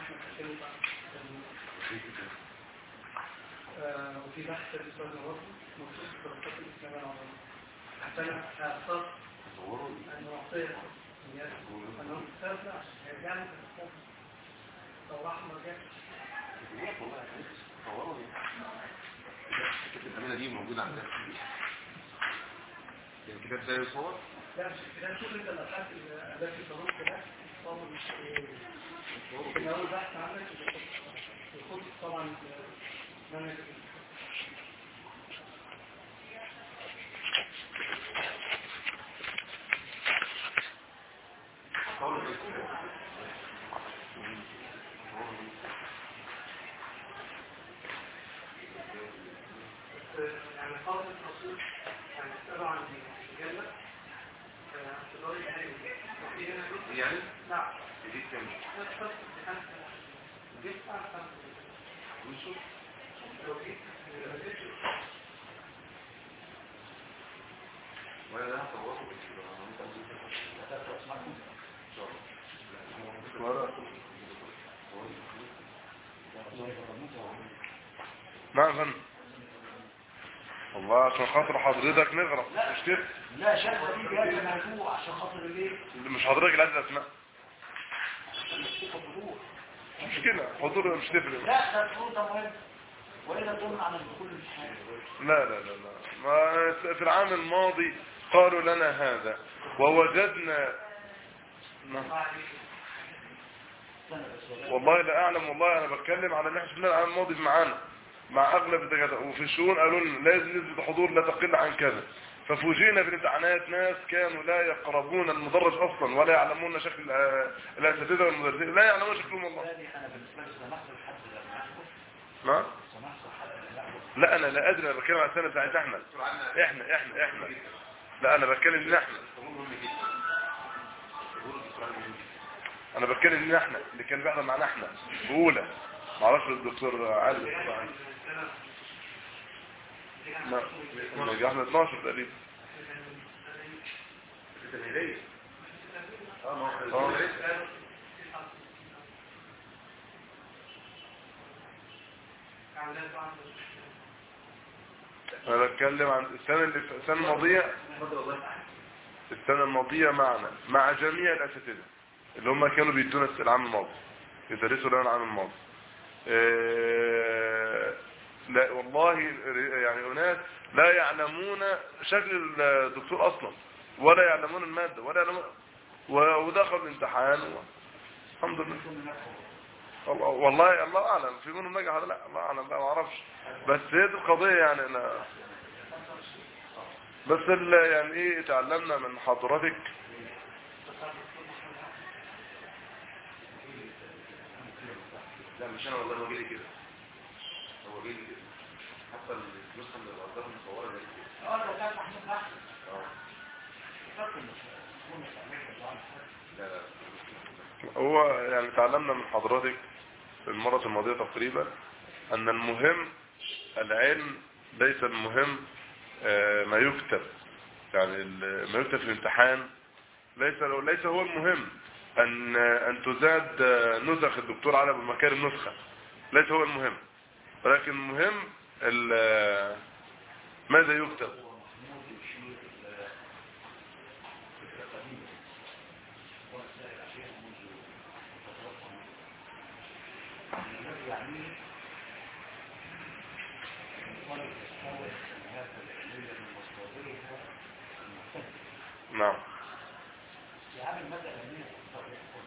احنا بنتكلم آه، وفي بحث الاستاذ نواف مخصوص في دراسات الاسلام العربي حتى انا اختص ان اعطيه الناس انهم استاذنا عشان يرجعنا في الاستاذ لو راح ما رجعش الأمانة دي موجودة عندنا يعني الكتاب ده يصور لا مش كده شوف انت الابحاث التي تدق ده طبعا مش من اول بحث عندك يخص طبعا منهج يعني قاضي الرسول يعني سألوا عن الجنة في دار الهرم وفي هنا جزء يعني نعم دي كام نفس بخمسة جيت بعد خمسة ونشوف لو جيت لو جيت ولا ده هصوره بس انت ان شاء الله نعم فندم والله عشان خاطر حضرتك نغرق مش كده لا شك دي جهاز مفتوح عشان خاطر الايه مش حضرتك اللي عايز اسماء الحضور مش كده حضور مش تفرق لا ده الحضور ده مهم والا ضمن عن الدخول الامتحان لا لا لا لا ما في العام الماضي قالوا لنا هذا ووجدنا نعم. استنى بس ولا والله لا اعلم والله انا بتكلم على ان احنا شفنا العام الماضي معانا مع اغلب الدكاتره وفي الشؤون قالوا لنا لازم نسبه الحضور لا تقل عن كذا ففوجئنا بالامتحانات ناس كانوا لا يقربون المدرج اصلا ولا يعلمون شكل آه، الاساتذه والمدرسين لا يعلمون شكلهم والله بالتالي انا بالنسبه لي سمحت لحد لما يحكم نعم سمحت لحد لما يحكم لا انا لا ادري انا بتكلم على السنه بتاعت احنا احنا احنا احنا لا انا بتكلم ان احنا مهم جدا الحضور الدكتور مهم جدا انا بتكلم ان احنا اللي كان بيحضر معانا احنا اولى ما اعرفش الدكتور عادل ما ما احنا 12 تقريبا التمهيدية اه ما آه. هو انا بتكلم عن السنه اللي السنه الماضيه اتفضل والله السنه الماضيه معنا مع جميع الاساتذه اللي هم كانوا بيدونا العام الماضي يدرسوا لنا العام الماضي آه، لا والله يعني اناس لا يعلمون شكل الدكتور اصلا ولا يعلمون الماده ولا يعلمون و- ودخلوا الامتحان و... الحمد لله والله والله الله اعلم في منهم نجح ولا لا الله اعلم بقى ما اعرفش بس هي دي القضيه يعني انا بس ال- يعني ايه اتعلمنا من حضرتك لا مش انا والله هو جالي كده هو جالي كده حتى النسخه من الارقام المصوره جالي كده اه ده كان محمود احمد اه فاكر مش مش مش لا لا هو يعني تعلمنا من حضرتك في المرة الماضية تقريبا أن المهم العلم ليس المهم آه، ما يكتب يعني ال- ما يكتب في الامتحان ليس ليس هو المهم أن أن تزاد آه، نسخ الدكتور على بمكارم نسخة ليس هو المهم ولكن المهم ال- آه، ماذا يكتب هو محمود يشير الى فكره قديمه وسائل الاشياء منذ فترات طويله الذي يعنيه طالب يستوعب الكلمات العلميه من مصادرها المختلفه نعم يعمل مادة علمية تختار يقول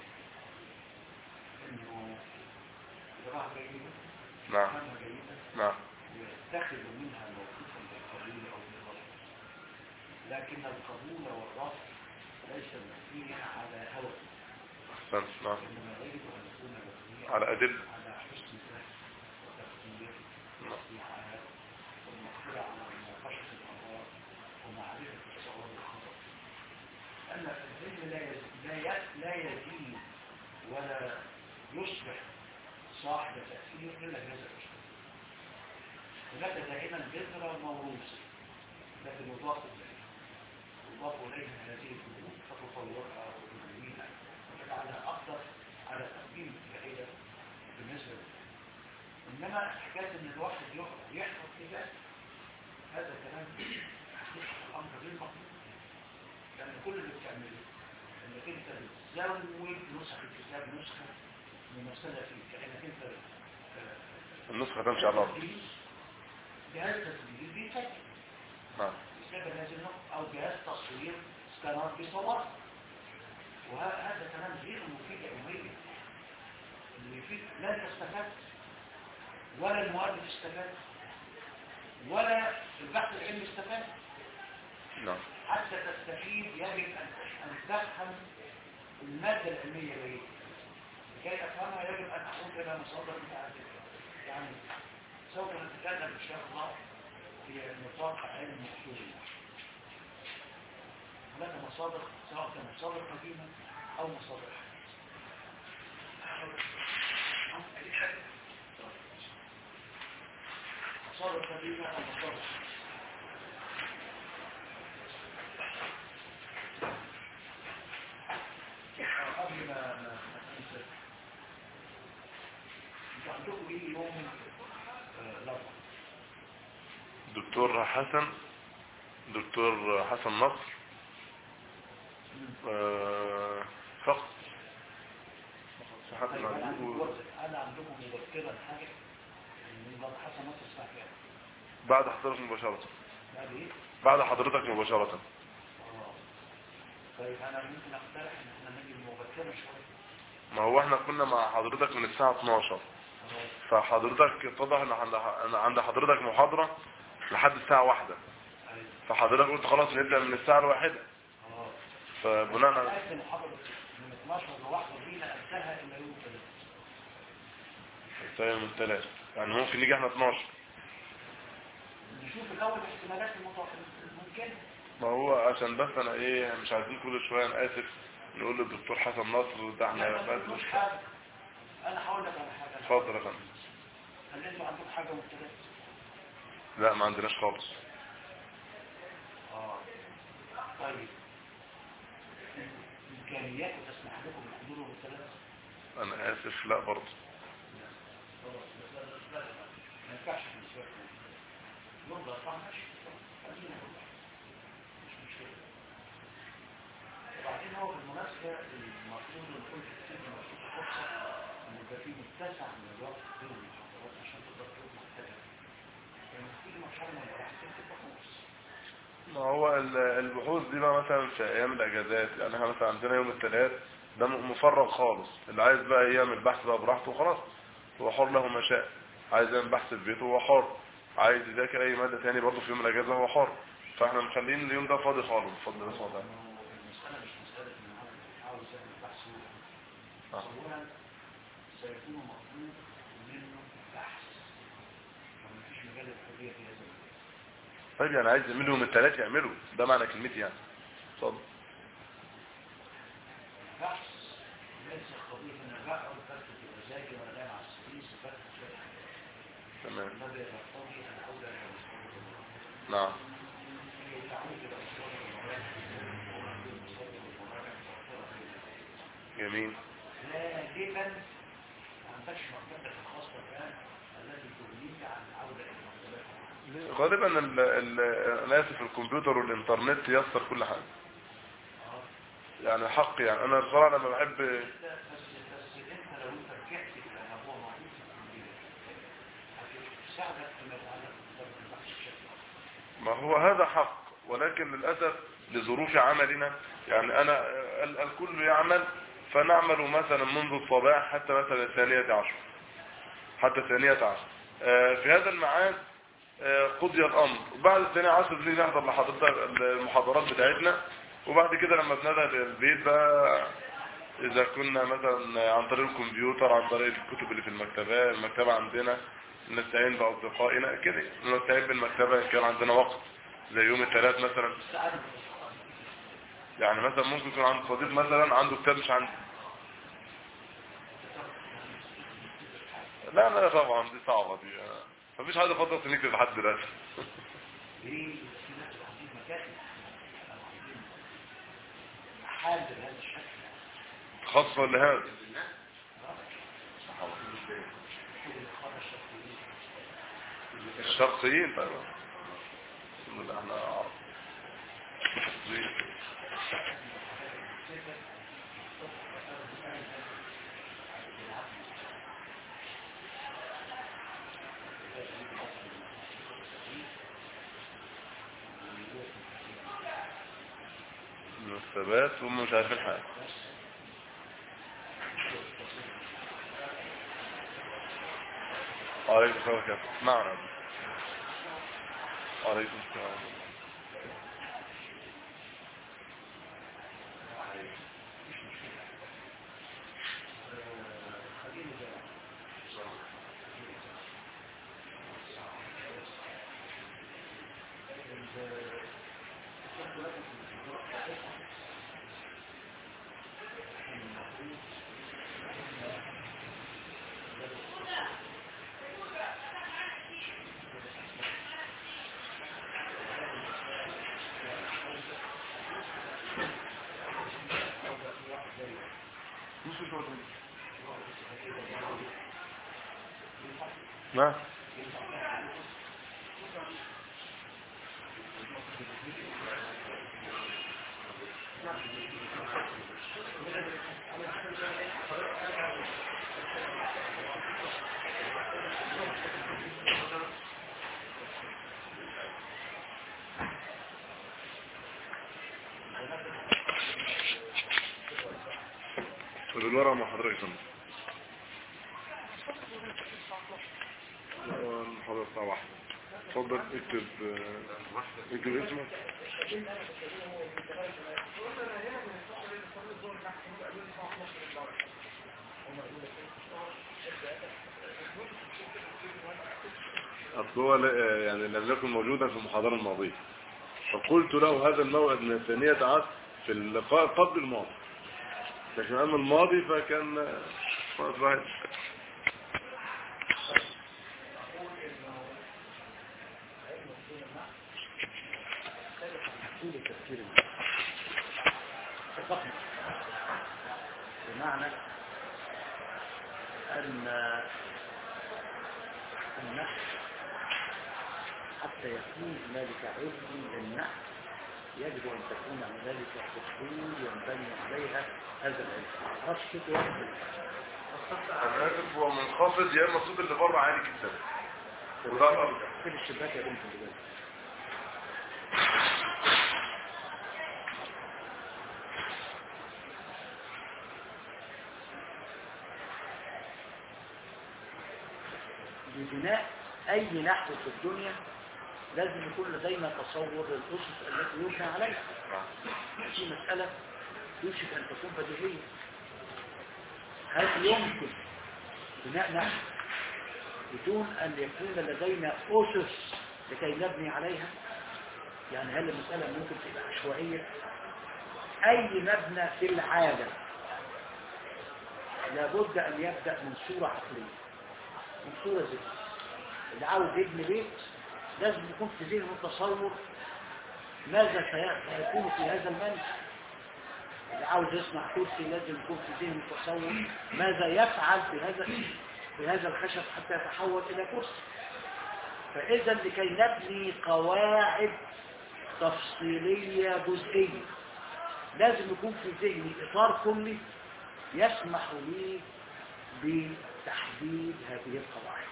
انه قراءة جيدة نعم فهم جيدة نعم ويتخذ منها موقفا بالقبول او بالرفض لكن القبول والرفض ليس مبنيا على هوى أحسنت نعم انما يجب ان يكون مبنيا على أدلة على حسن فهم وتقدير نعم. واستيعاب والمقدرة على مناقشة القرار ومعرفة الصواب والخطأ لأن العلم لا يز- لا ي- لا يزيد ولا يصبح صاحب تأثير إلا بهذا الأسلوب هناك دائما بذرة موروثة لكن يضاف إليها يضاف إليها هذه الأمور فتطورها وتنميها وتجعلها أقدر على تقديم الفائدة بالنسبة لي إنما حكاية إن الواحد يقعد يحفظ كده هذا كلام حقيقة الأمر غير مطلوب لأن كل اللي بتعمله إنك أنت بتزود نسخ الكتاب نسخة ممثلة فيه كأنك أنت آه، النسخة تمشي على الأرض تسجيل، جهاز تسجيل بيسجل نعم يستقبل هذه النقطة أو جهاز تصوير سكانر بيصور وهذا كلام غير مفيد علميا اللي يفيد لا انت استفدت ولا المؤلف استفاد ولا البحث العلمي استفاد نعم حتى تستفيد يجب أن أن تفهم المادة العلمية ليه لكي أفهمها يجب أن أعود إلى مصادر متعددة يعني سوف نتكلم إن شاء الله في نطاق علم أصول الله هناك مصادر سواء كانت مصادر قديمة أو مصادر حديثة مصادر قديمة أو مصادر حديثة قبل ما ما ما تنسى انتوا عندكم ايه يوم آه، الاربعاء دكتور حسن دكتور حسن نصر آه، فقط في حد طيب انا عندكم معلوم. وقت- انا عندكم مذكره حاجه من بعد حسن نصر الساعه كام بعد حضرتك مباشرة بعد ايه بعد حضرتك مباشرة اه طيب انا ممكن اقترح ان احنا نجي مبكرا شويه ما هو احنا كنا مع حضرتك من الساعة 12 اه فحضرتك اتضح ان عند- ان عند حضرتك محاضرة لحد الساعة واحدة ايوه فحضرتك قلت خلاص نبدأ من الساعة الواحدة اه فبناء على عايز المحاضره من 12 لواحده دينا انتهى الى يوم الثلاثاء الساعة من الثلاث يعني ممكن نيجي احنا 12 نشوف الاول الاحتمالات المتوقعه الممكنه ما هو عشان بس انا ايه مش عايزين كل شوية انا اسف نقول للدكتور حسن نصر ده احنا لا، ما بس تقولوش حاجه انا هقول لك على حاجه اتفضل يا فندم هل انتوا عندكم حاجه من الثلاثه لا ما عندناش خالص اه طيب امكانيات تسمح لكم بالحضور والثلاثه انا اسف لا برضه خلاص بس لا لا لا ما ينفعش في الاسبوع يوم ده طبعا ماشي خلينا نروح مش مشكله وبعدين هو بالمناسبه المفروض ان كل كتير المفروض فرصه ان يبقى في متسع من الوقت بين المحاضرات عشان تقدر تروح محتاجه يعني تيجي مرحله من المراحل تبقى خلاص ما هو ال- البحوث دي بقى مثلا في ايام الاجازات يعني احنا مثلا عندنا يوم الثلاث ده م- مفرغ خالص اللي عايز بقى يعمل بحث بقى براحته خلاص هو حر له ما شاء عايز يعمل بحث في بيته هو حر عايز يذاكر اي ماده تاني برضه في يوم الاجازه هو حر فاحنا مخلين اليوم ده فاضي خالص بفضل الله سبحانه وتعالى المسألة مش مسألة إن عاوز عاوز يعمل بحث آه. أولا سيكون مطلوب منه بحث فما فيش مجال للحرية في هذا المجال طيب يعني عايز يعمل يوم الثلاث يعمله ده معنى كلمتي يعني اتفضل بحث ليس قضية إن بقعد بكتب بمزاجي ولا نايم على السرير بكتب شوية حاجات تمام الذي يقتضي أن أعود إلى مصادر المراجع نعم تعود إلى مصادر المراجع وعند مصادر المراجع توفرها في الحياة. جميل غالبا ما عندكش مكتبك الخاصة الآن التي تغنيك عن العودة إلى المكتبات غالبا ال ال انا اسف الكمبيوتر والانترنت يسر كل حاجه آه. يعني حق يعني انا بصراحه لما بحب بس بس انت لو انت رجعت الى ما هو موجود في الكمبيوتر هتساعدك فيما يتعلق بكتابة البحث بشكل أفضل. ما هو هذا حق ولكن للأسف لظروف عملنا يعني أنا ال- الكل يعمل فنعمل مثلا منذ الصباح حتى مثلا الثانية عشر حتى الثانية عشر آه، في هذا الميعاد آه، قضي الأمر وبعد الثانية عشر بنيجي نحضر لحضرتك المحاضرات بتاعتنا وبعد كده لما بنذهب البيت بقى إذا كنا مثلا عن طريق الكمبيوتر عن طريق الكتب اللي في المكتبة المكتبة عندنا نستعين بأصدقائنا كده نستعين بالمكتبة إن كان عندنا وقت زي يوم الثلاث مثلا السعادة بالأصدقاء. يعني مثلا ممكن يكون عند صديق مثلا عنده كتاب مش عندي لا لا طبعا دي صعبة دي مفيش حد فضل سنيك لحد دلوقتي ليه؟ في ناس عايزين مكاتب أو عايزين حال بهذا الشكل خاصة لهذا الشرقيين طيب بسم الله احنا عرب زين. من الثبات هم مش عارفين حاجة عليكم السلام ورحمة الله معنا عليكم السلام ما الورقة مع حضرتك يا فندم. المحاضرة الساعة واحدة اتفضل اكتب آه، اكتب اسمك أصل هو لا- يعني لم يكن موجودا في المحاضرة الماضية فقلت له هذا الموعد من الثانية عشر في اللقاء قبل الماضي لكن أما الماضي فكان آه، خلاص واحد كل تفكير فقط بمعنى أن النحو حتى يكون هنالك علم للنحو يجب أن تكون هنالك أصول ينبني عليها هذا العلم معرفش كيف واحد الراكب هو منخفض يا اما الصوت اللي بره عالي جدا وده الأرض في الشباك يا بنت دلوقتي لبناء أي نحو في الدنيا لازم يكون لدينا تصور للأسس التي يبنى عليها في مسألة يوشك أن تكون بديهية هل يمكن بناء نحو بدون أن يكون لدينا أسس لكي نبني عليها يعني هل المسألة ممكن تبقى عشوائية أي مبنى في العالم لابد أن يبدأ من صورة عقلية من صورة ذهنية اللي عاوز يبني بيت لازم يكون في ذهنه تصور ماذا سي- سيكون في هذا المنزل اللي عاوز يصنع كرسي لازم يكون في ذهنه تصور ماذا يفعل في هذا في هذا الخشب حتى يتحول إلى كرسي فإذا لكي نبني قواعد تفصيلية جزئية لازم يكون في ذهني إطار كلي يسمح لي بتحديد هذه القواعد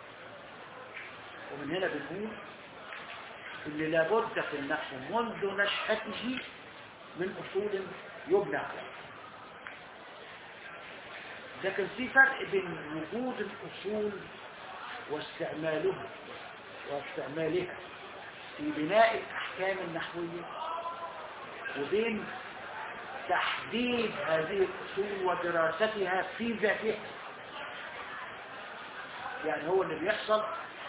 ومن هنا بنقول ان لابد في النحو منذ نشأته من أصول يبنى عليها لكن في فرق بين وجود الأصول واستعمالها واستعمالها في بناء الأحكام النحوية وبين تحديد هذه الأصول ودراستها في ذاتها يعني هو اللي بيحصل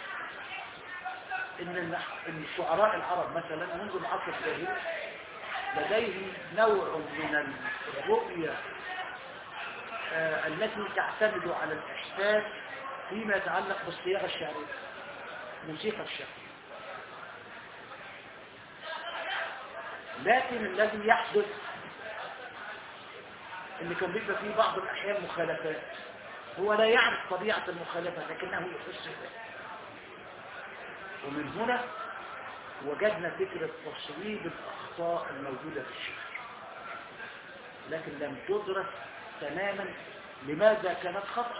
إن, النح... إن الشعراء العرب مثلا منذ العصر الجاهلي لديهم نوع من الرؤية آه، التي تعتمد على الإحساس فيما يتعلق بالصياغة الشعرية موسيقى الشعر لكن الذي يحدث ان كان بيبقى فيه بعض الاحيان مخالفات هو لا يعرف طبيعة المخالفة لكنه يحس بها ومن هنا وجدنا فكرة تصويب الأخطاء الموجودة في الشعر لكن لم تدرس تماما لماذا كانت خطأ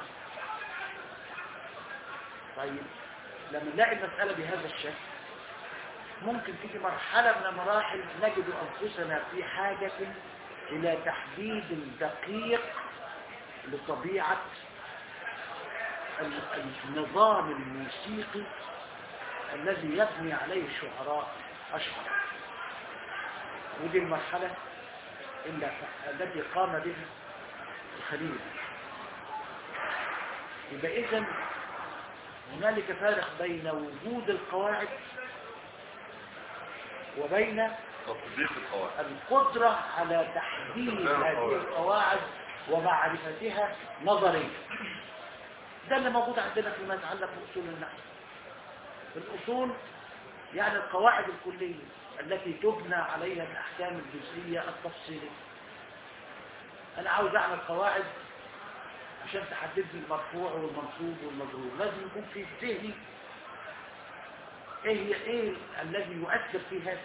طيب لما نلاقي المسألة بهذا الشكل ممكن تيجي مرحلة من المراحل نجد أنفسنا في حاجة إلى تحديد دقيق لطبيعة ال- النظام الموسيقي الذي يبني عليه الشعراء أشعر ودي المرحلة اللي- التي قام بها الخليل يبقى إذن هنالك فارق بين وجود القواعد وبين تطبيق القواعد القدرة على تحديد هذه القواعد ومعرفتها نظريا ده اللي موجود عندنا فيما يتعلق بأصول النحو الأصول يعني القواعد الكلية التي تبنى عليها الأحكام الجزئية التفصيلية أنا عاوز أعمل قواعد عشان تحدد لي المرفوع والمنصوب والمجرور لازم يكون في ذهني ايه هي ايه الذي يؤثر في هذا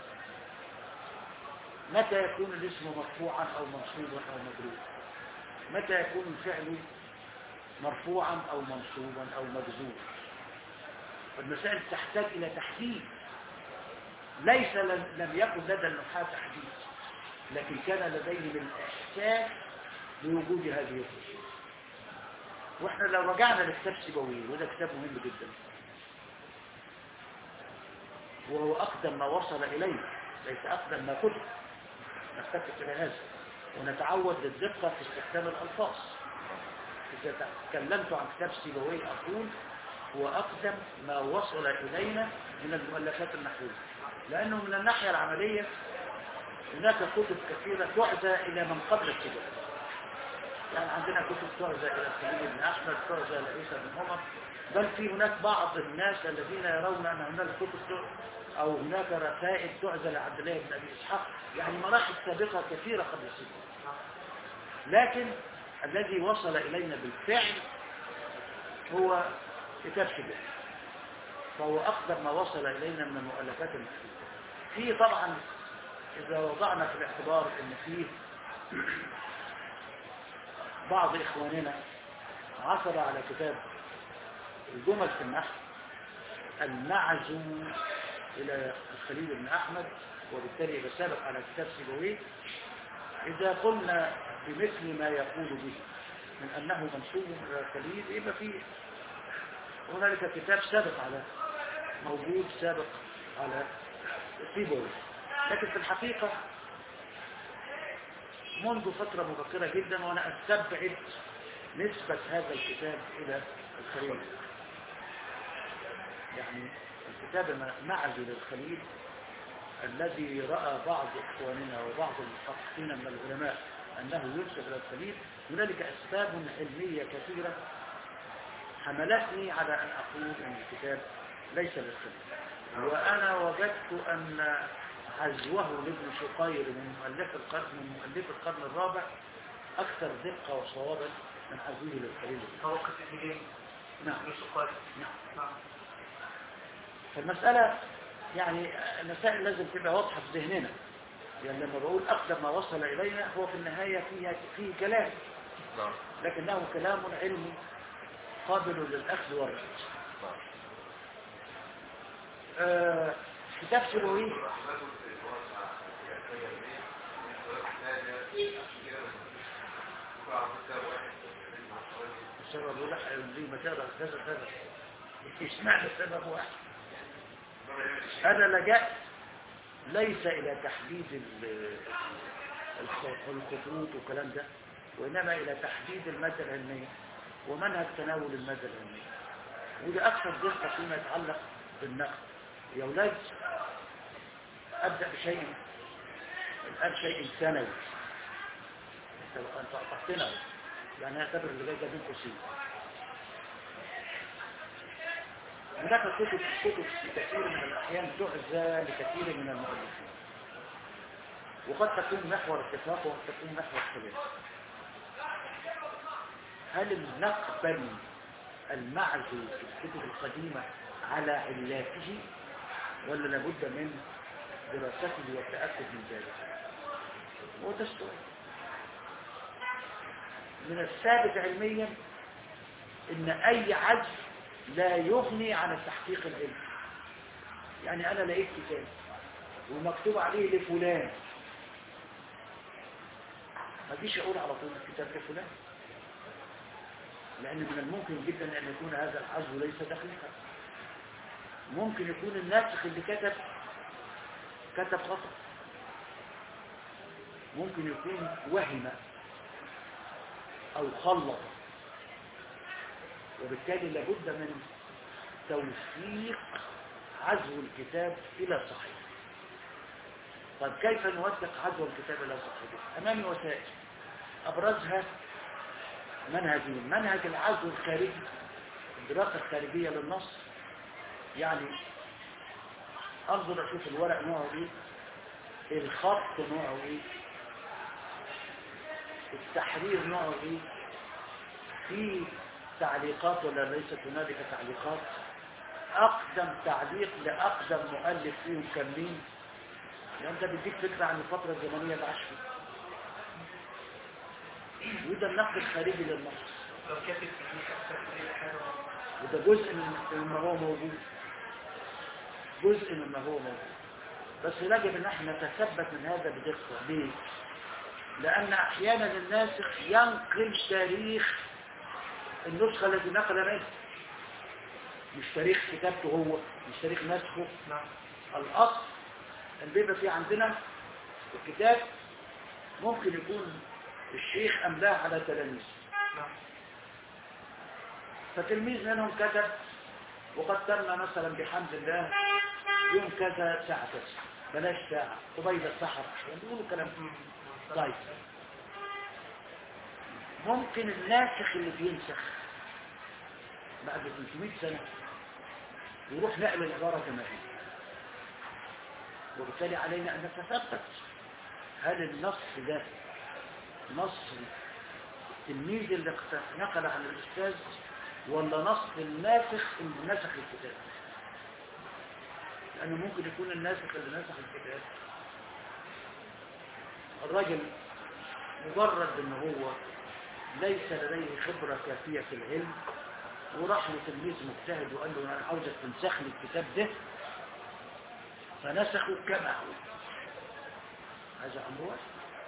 متى يكون الاسم مرفوعا او منصوبا او مجرورا متى يكون الفعل مرفوعا او منصوبا او مجزوما فالمسائل تحتاج الى تحديد ليس لم لم يكن لدى النحاة تحديد لكن كان لديهم الاحساس بوجود هذه الخصوص واحنا لو رجعنا لكتاب سيبويه وده كتاب مهم جدا وهو أقدم ما وصل إليه ليس أقدم ما كتب نفتكر إلى هذا ونتعود للدقة في استخدام الألفاظ إذا تكلمت عن كتاب سيبويه أقول هو أقدم ما وصل إلينا من المؤلفات النحوية لأنه من الناحية العملية هناك كتب كثيرة تعزى إلى من قبل السيبويه يعني عندنا كتب تعزى إلى الخليل بن أحمد تعزى إلى عيسى بن عمر بل في هناك بعض الناس الذين يرون أن هناك كتب تعزى أو هناك رسائل تعزى لعبد الله بن أبي إسحاق يعني مراحل سابقة كثيرة قبل السجن لكن الذي وصل إلينا بالفعل هو كتاب شبه فهو أقدم ما وصل إلينا من المؤلفات المحفوظة فيه طبعا إذا وضعنا في الاعتبار أن فيه بعض إخواننا عثر على كتاب الجمل في النحو المعزو إلى الخليل بن أحمد وبالتالي يبقى سابق على كتاب سيبويه إذا قلنا بمثل ما يقول به من أنه منسوب إلى الخليل يبقى فيه هنالك كتاب سابق على موجود سابق على سيبويه لكن في الحقيقة منذ فترة مبكرة جدا وأنا أستبعد نسبة هذا الكتاب إلى الخليل يعني الكتاب معزل للخليل الذي رأى بعض إخواننا وبعض المحققين من العلماء أنه ينسب إلى الخليل هنالك أسباب علمية كثيرة حملتني على أن أقول أن الكتاب ليس للخليل وأنا وجدت أن عزوه لابن شقير من مؤلف القرن من مؤلف القرن الرابع أكثر دقة وصوابا من عزوه للخليل هو كتب ايه؟ نعم مش قارئ نعم نعم فالمسألة يعني المسائل لازم تبقى واضحة في ذهننا يعني لما بقول أقدم ما وصل إلينا هو في النهاية فيه, فيه كلام نعم لكنه كلام علمي قابل للأخذ والرد نعم آه كتاب سلوي السبب لا زي ما تقرا كذا كذا اسمع السبب واحد أنا لجأت ليس إلى تحديد ال- الخ- الخطوط والكلام ده وإنما إلى تحديد المادة العلمية ومنهج تناول المادة العلمية وده أكثر دقة فيما يتعلق بالنقد يا أولاد أبدأ بشيء الآن شيء ثانوي أنت أنت أعطينا يعني أعتبر اللي جاي ده بين قوسين هناك كتب كتب في كثير من الأحيان تعزى لكثير من المؤلفين وقد تكون محور اتفاق وقد تكون محور خلاف هل نقبل المعزو في الكتب القديمة على علاته ولا لابد من دراسته والتأكد من ذلك هو ده السؤال من الثابت علميا ان اي عجز لا يغني عن التحقيق العلمي يعني انا لقيت كتاب ومكتوب عليه لفلان ما جيش اقول على طول الكتاب لفلان لان من الممكن جدا ان يكون هذا العزو ليس دقيقا ممكن يكون الناسخ اللي كتب كتب خطأ ممكن يكون وهم او خلط وبالتالي لابد من توثيق عزو الكتاب الى صحيح طيب كيف نوثق عزو الكتاب الى صحيح امامي وسائل ابرزها منهجين منهج العزو الخارجي الدراسة الخارجية للنص يعني انظر اشوف الورق نوعه ايه الخط نوعه ايه التحرير نوعه ايه في تعليقات ولا ليست هنالك تعليقات اقدم تعليق لاقدم مؤلف فيهم كان مين يعني انت بيديك فكره عن الفتره الزمنيه اللي عاش فيها وده النقد الخارجي للنص لو كاتب في أكثر من أي حاجة وده جزء من مما هو موجود جزء مما هو موجود بس يجب ان احنا نتثبت من هذا بدقة ليه؟ لان احيانا الناسخ ينقل تاريخ النسخة التي نقل منها مش تاريخ كتابته هو مش تاريخ نسخه نعم الاصل اللي بيبقى فيه عندنا الكتاب ممكن يكون الشيخ املاه على تلاميذ نعم فتلميذ منهم كتب وقد تم مثلا بحمد الله يوم كذا ساعة كذا بلاش ساعة قبيل السحر أحيانا بيقولوا كلام طيب ممكن الناسخ اللي بينسخ بعد 300 سنة يروح نقل العبارة كما هي وبالتالي علينا أن نتثبت هل النص ده نص التلميذ اللي اقت- نقل عن الأستاذ ولا نص الناسخ اللي نسخ الكتاب لأنه ممكن يكون الناسخ اللي نسخ الكتاب الراجل مجرد ان هو ليس لديه خبرة كافية في العلم وراح لتلميذ مجتهد وقال له انا عاوزك تنسخ لي الكتاب ده فنسخه كما هو هذا امر واحد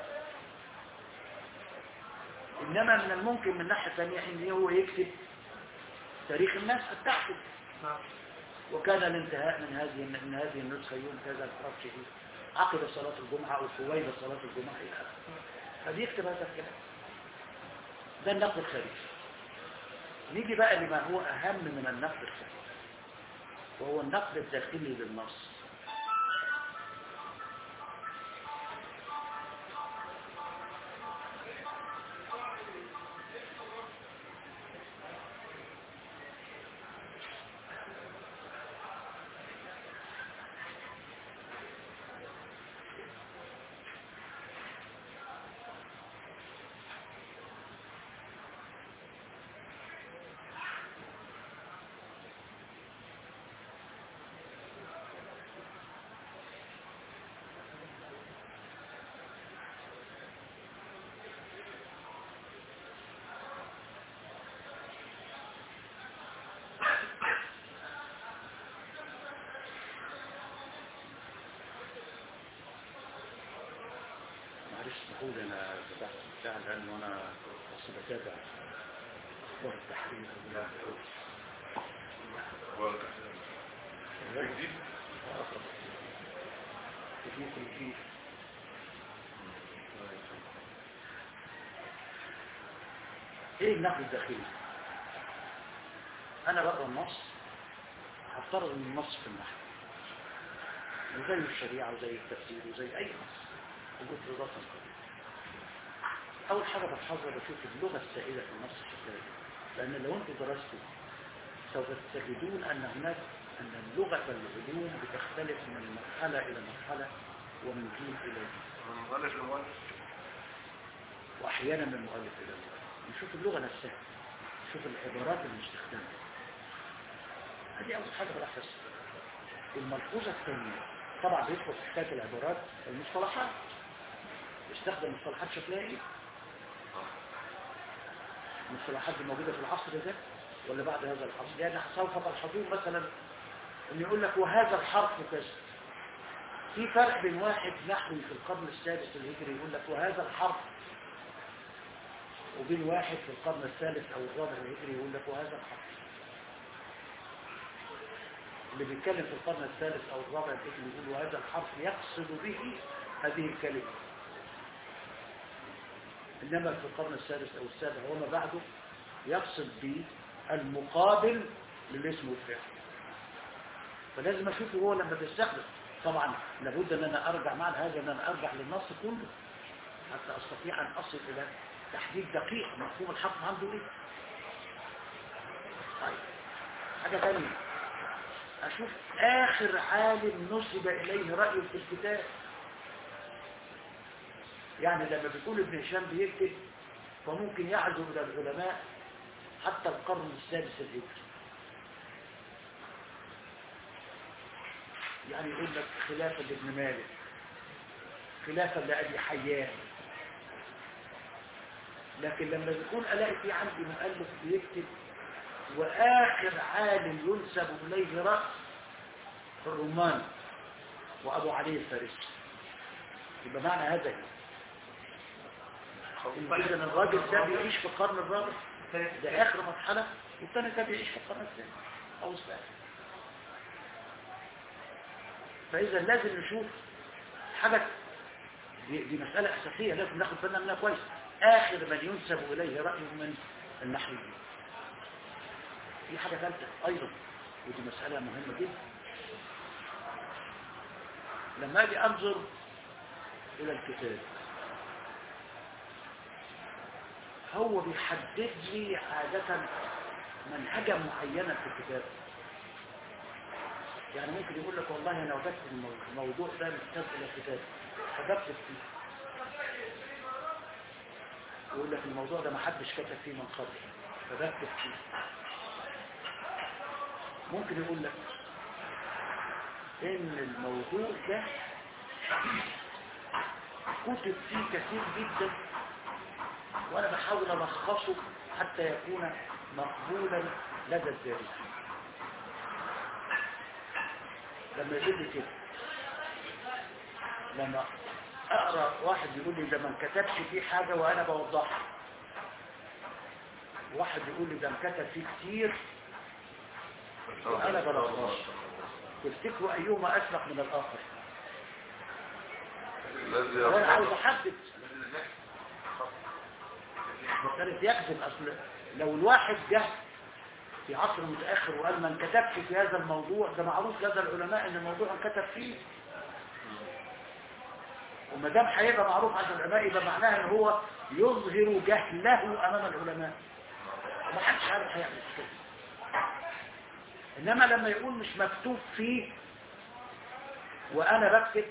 انما من الممكن من ناحية ثانية ان هو يكتب تاريخ النسخ بتاعته نعم وكان الانتهاء من هذه من هذه النسخة يوم كذا الفرق شديد عقب صلاة الجمعة أو فويل صلاة الجمعة إلى آخره فبيكتب هذا الكلام ده النقد الخارجي نيجي بقى لما هو أهم من النقد الخارجي وهو النقد الداخلي للنص معلش تقول أنا فتحت البتاع لأنه أنا بس بتابع أخبار التحرير ولا جديد يمكن فيه ايه النقد الداخلي انا بقرا النص هفترض ان النص في النحو وزي الشريعه وزي التفسير وزي اي نص وجود اضافه قليلة. اول حاجه بتحذر بشوف اللغه السائده في النص شكلها إيه. لان لو انتم درستوا سوف تجدون ان هناك ان اللغه العلوم بتختلف من مرحله الى مرحله ومن جيل الى جيل من مؤلف لمؤلف واحيانا من مؤلف الى مؤلف نشوف اللغه نفسها شوف العبارات المستخدمة هذه أول حاجة بلاحظ الملحوظة الثانية طبعا بيدخل في حكاية العبارات المصطلحات يستخدم مصطلحات شكلها ايه؟ المصطلحات دي موجودة في العصر ده ولا بعد هذا العصر يعني سوف تلحظون مثلا ان يقول لك وهذا الحرف كذا في فرق بين واحد نحوي في القرن السادس الهجري يقول لك وهذا الحرف وبين واحد في القرن الثالث او الرابع الهجري يقول لك وهذا الحرف اللي بيتكلم في القرن الثالث او الرابع الهجري يقول وهذا الحرف يقصد به هذه الكلمة انما في القرن السادس او السابع وما بعده يقصد به المقابل للاسم والفعل فلازم اشوفه هو لما بيستخدم طبعا لابد ان انا ارجع مع هذا ان انا ارجع للنص كله حتى استطيع ان اصل الى تحديد دقيق مفهوم الحق عنده ايه طيب حاجه ثانيه اشوف اخر عالم نسب اليه رايه في الكتاب يعني لما بيقول ابن هشام بيكتب فممكن يعزو الى العلماء حتى القرن السادس الهجري يعني يقول لك خلافة لابن مالك خلافة لأبي حيان لكن لما بيكون ألاقي في عندي مؤلف بيكتب وآخر عالم ينسب إليه رأس الرومان وأبو علي الفارسي يبقى معنى هذا إذا الراجل ده بيعيش في القرن الرابع ده آخر مرحلة والثاني ده بيعيش في القرن الثاني أو الثالث فإذا لازم نشوف حاجة دي, دي مسألة أساسية لازم ناخد بالنا منها كويس آخر من ينسب إليه رأي من النحويين في حاجة ثالثة أيضا ودي مسألة مهمة جدا لما أجي أنظر إلى الكتاب هو بيحدد لي عادة منهجة معينة في الكتاب يعني ممكن يقول لك والله انا وجدت الموضوع ده محتاج الى كتاب فبكتب فيه يقول لك الموضوع ده ما حدش كتب فيه من قبل فبكتب فيه ممكن يقول لك ان الموضوع ده كتب فيه كثير جدا وانا بحاول الخصه حتى يكون مقبولا لدى الدارسين لما يقول لي كده لما اقرا واحد يقول لي ده ما انكتبش فيه حاجه وانا بوضحها واحد يقول لي ده انكتب فيه كتير وانا بلخص تفتكروا ايهما اسبق من الاخر الذي وانا عاوز يرفض احدد كانت يكذب اصل لو الواحد جه في عصر متأخر وقال ما انكتبش في هذا الموضوع ده معروف لدى العلماء ان الموضوع انكتب فيه وما دام هيبقى معروف عند العلماء يبقى معناها ان هو يظهر جهله امام العلماء وما حدش عارف هيعمل كده انما لما يقول مش مكتوب فيه وانا بكتب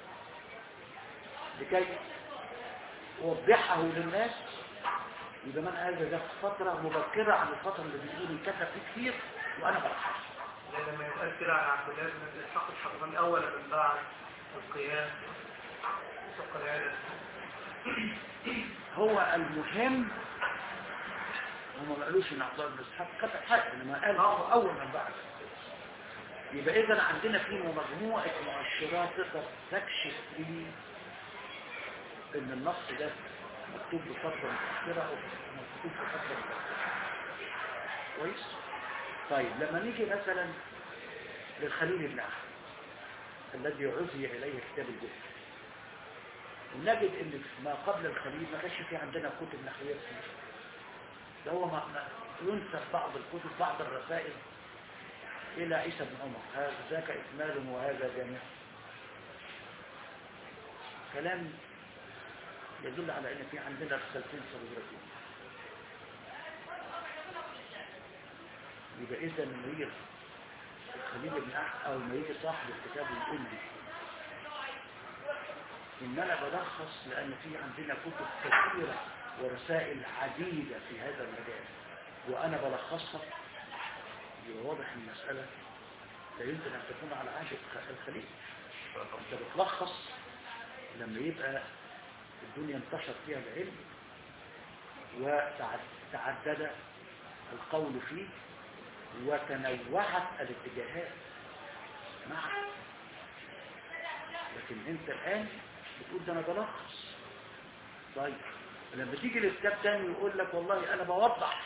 لكي اوضحه للناس يبقى من هذا ده في فترة مبكرة عن الفترة اللي بيقول انكتب فيه كتير وانا بلحظ زي لما يقال كده عن عبد الله بن اسحاق الحضرمي اولا من بعد القيام وسق العدد هو المهم هم ما قالوش ان عبد الله بن اسحاق كتب حاجه انما قال هو اول من بعد يبقى اذا عندنا في مجموعه مؤشرات تقدر تكشف لي ان النص ده مكتوب بفتره متاخره او مكتوب بفتره متاخره كويس طيب لما نيجي مثلا للخليل بن احمد الذي عزي اليه كتاب الجهد ونجد ان في ما قبل الخليل ما كانش في عندنا كتب نحويه كتير ده هو ما ما ينسب بعض الكتب بعض الرسائل الى عيسى بن عمر هذا ذاك اكمال وهذا جامع كلام يدل على ان في عندنا رسالتين صغيرتين يبقى اذا لما يجي الخليل بن احمد او ما يجي صاحب الكتاب ويقول لي ان انا بلخص لان في عندنا كتب كثيره ورسائل عديده في هذا المجال وأنا بلخصها يبقى واضح المسألة لا يمكن أن تكون على عهد الخ- الخليل أنت بتلخص لما يبقى الدنيا انتشر فيها العلم وتعدد القول فيه وتنوعت الاتجاهات معا لكن انت الآن بتقول ده انا بلخص طيب لما تيجي لكتاب تاني يقول لك والله انا بوضح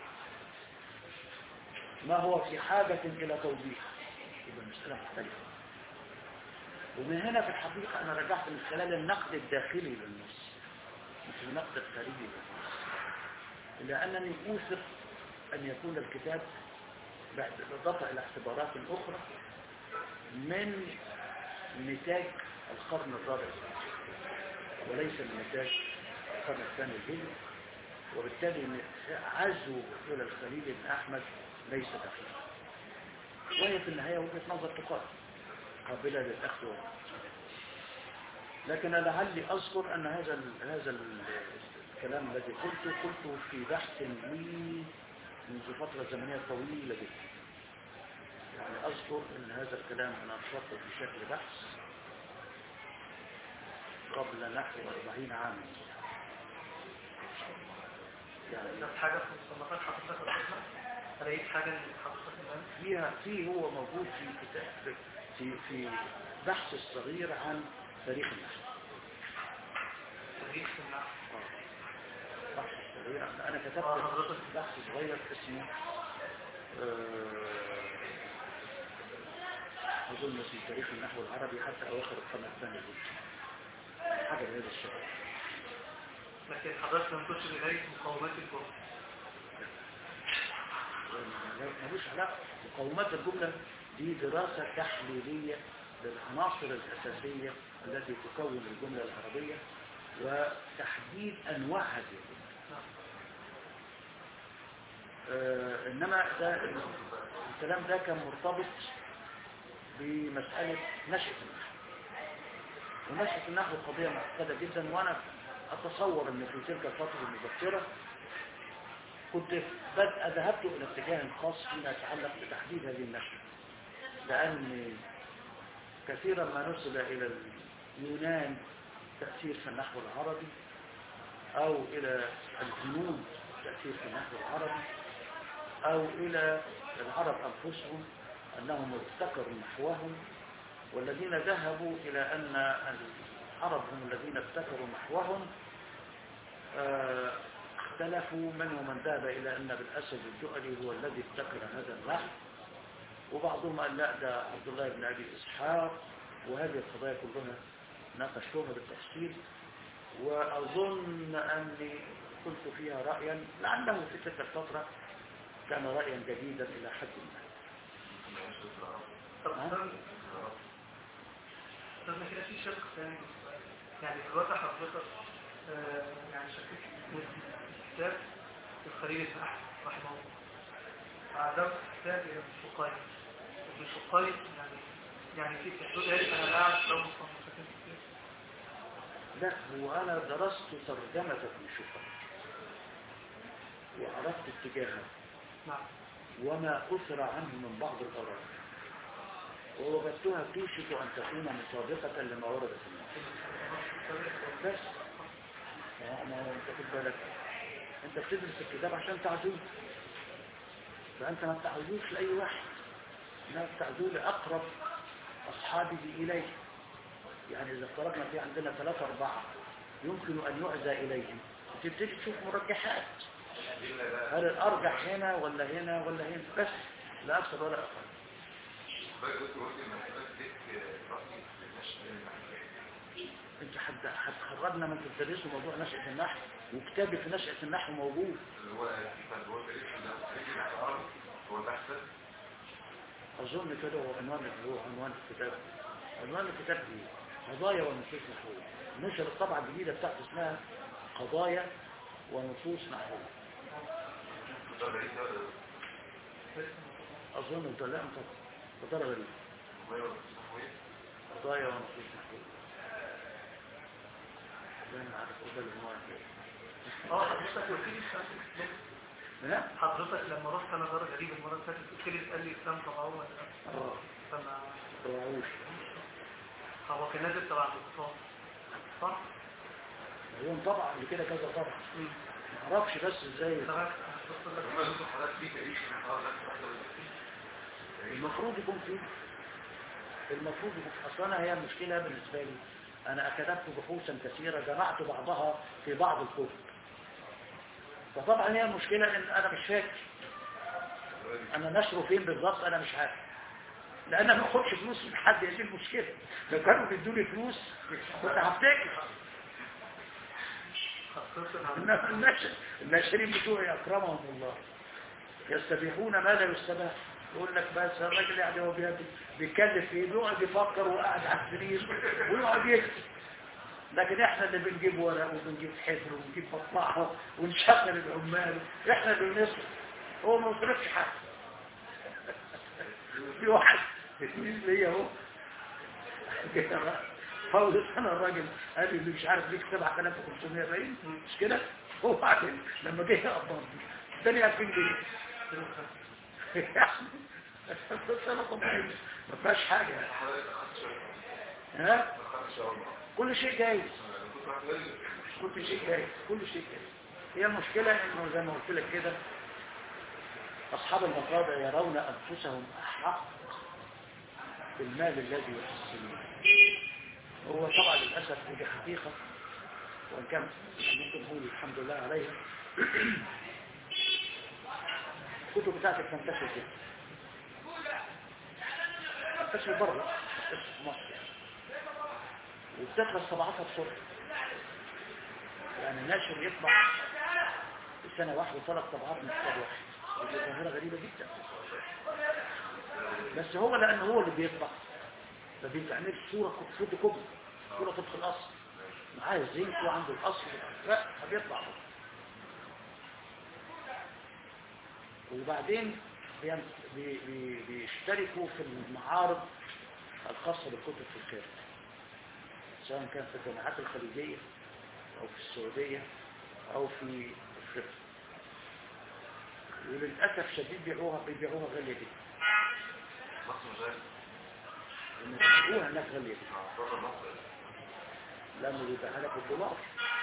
ما هو في حاجة الى توضيح يبقى المسألة مختلفة ومن هنا في الحقيقة انا رجعت من خلال النقد الداخلي للنص مش النقد الخارجي للنص إلا أنني أوثق أن يكون الكتاب بعد بالإضافة إلى اعتبارات أخرى من نتاج القرن الرابع وليس من نتاج القرن الثاني الهجري وبالتالي عزو إلى الخليل بن أحمد ليس دقيقا وهي في النهاية وجهة نظر تقال قابلة للأخذ والرد لكن لعلي أذكر أن هذا ال هذا ال الكلام الذي قلته قلته في بحث لي منذ فترة زمنية طويلة جدا يعني أذكر أن هذا الكلام أنا أنشرته في شكل بحث قبل نحو 40 عاما يعني لو حاجة في مصنفات حضرتك الأخرى لقيت حاجة من حضرتك الآن فيها في هو موجود في كتاب في في بحث الصغير عن تاريخ النحو تاريخ النحو بحث صغير انا كتبت آه، حضرتك. بحث صغير اسمه آه، اظن في تاريخ النحو العربي حتى اواخر القرن الثاني الهجري حاجه بهذا الشكل لكن حضرتك لم تشر إليه مقاومات الجهد ملوش علاقه مقومات الجمله دي دراسه تحليليه للعناصر الاساسيه التي تكون الجمله العربيه وتحديد انواع هذه الجمله آه، انما ده الكلام ده كان مرتبط بمسألة نشأة النحو ونشأة النحو قضية معقدة جدا وانا اتصور ان في تلك الفترة المبكرة كنت بدأ ذهبت الى اتجاه خاص فيما يتعلق بتحديد هذه النشأة لان كثيرا ما نسب الى اليونان تأثير في النحو العربي او الى الهنود تأثير في النحو العربي او الى العرب انفسهم انهم ابتكروا نحوهم والذين ذهبوا الى ان العرب هم الذين ابتكروا نحوهم آه، اختلفوا منهم من ذهب الى ان بالاسد الدؤلي هو الذي ابتكر هذا النحو وبعضهم قال لا ده عبد الله بن ابي اسحاق وهذه القضايا كلها ناقشوها بالتفصيل واظن اني قلت فيها رايا لعله في تلك الفتره كان رايا جديدا الى حد ما طب ها؟ استنى استنى كده في شق ثاني يعني دلوقتي حضرتك آه، يعني شكيت في كتاب الخليل بن احمد رحمه الله عدم كتاب الى ابن شقيق ابن شقيق يعني يعني في تقول ايه انا لا اعرف لو مصنفات كتير لا هو انا درست ترجمه ابن شقيق وعرفت اتجاهه نعم وما أثر عنه من بعض الآراء ووجدتها توشك أن تكون مطابقة لما ورد في النص بس ما ما هو انت خد بالك انت بتدرس الكتاب عشان تعزوه فانت ما بتعزوش لاي واحد انما بتعزوه لاقرب اصحابه اليه يعني اذا افترضنا في عندنا ثلاثة اربعة يمكن ان يعزى اليهم وتبتدي تشوف مرجحات هل الارجح هنا ولا هنا ولا هنا بس لا اكثر ولا اقل انت حد هتخرجنا من تدرسوا موضوع نشأة النحو وكتابي في نشأة النحو موجود اظن كده هو عنوان هو عنوان الكتاب عنوان الكتاب ايه قضايا ونصوص نحوية نشر الطبعة الجديدة بتاعته اسمها قضايا ونصوص نحوية اظن انت لا انت قدر غريب قضايا ونصوص نحوية لا انا عارف قضايا العنوان ده اه حضرتك قلت لي في نفس الكتاب لا حضرتك لما رحت انا دار غريب المره اللي فاتت قلت لي اسال لي اسلام طبعه ولا لا اه فما طلعوش هو كان نازل تبع الاقتصاد صح؟ يوم طبعا قبل كده كذا طبعا امم ما اعرفش بس ازاي طبعا هشوف لك لما يكون حضرتك في تاريخ من حضرتك المفروض يكون فيه المفروض يكون اصلا أنا هي المشكله بالنسبه لي انا كتبت بحوثا كثيره جمعت بعضها في بعض الكتب فطبعا هي المشكله ان انا مش فاكر انا نشره فين بالظبط انا مش عارف لان انا ما باخدش فلوس من حد هي دي المشكله لو كانوا بيدوني فلوس كنت هفتكر خصصا عن إنما الناشر الناشرين بتوعي أكرمهم الله يستبيحون ما لا يستباح يقول لك بس الراجل يعني هو بي- بيتكلف في ايه بيقعد يفكر وقاعد على السرير ويقعد يكتب لكن احنا اللي بنجيب ورق وبنجيب حبر وبنجيب مطبعه ونشغل العمال احنا اللي بنصرف هو ما بيصرفش حاجه في واحد تلميذ ليا اهو فاول سنه الراجل قال لي اللي مش عارف ليك 7500 باين مش كده هو بعدين لما جه يقبض اداني 2000 جنيه بس انا طبيعي ما فيهاش حاجه حضرتك أخذت شوية ها أخذت شوية كل شيء جايز كنت راح تقول كل شيء جايز كل شيء جايز هي المشكلة انه زي ما قلت لك كده اصحاب المقاطع يرون انفسهم احق بالمال الذي يحصلون هو طبعا للاسف دي حقيقة وان كان ممكن نقول الحمد لله عليها الكتب بتاعتك تنتشر جدا تنتشر بره تنتشر في مصر يعني وبتخلص طبعاتها بسرعة يعني ناشر يطبع في سنة واحدة ثلاث طبعات من كتاب واحد ودي ظاهرة غريبة جدا بس هو لأنه هو اللي بيطبع ما بيتعملش صورة فوتو كوبي صورة طبق الأصل معاه الزيت وعنده الأصل لا فبيطبع هو. وبعدين بين- بي- بي- بيشتركوا في المعارض الخاصة بالكتب في الخارج سواء كان في الجامعات الخليجية أو في السعودية أو في أفريقيا وللأسف شديد بيبيعوها بيبيعوها غالية جدا مصر غير لأن بيبيعوها هناك غالية جدا بره مصر لأنه بيبيعها لك بالدولار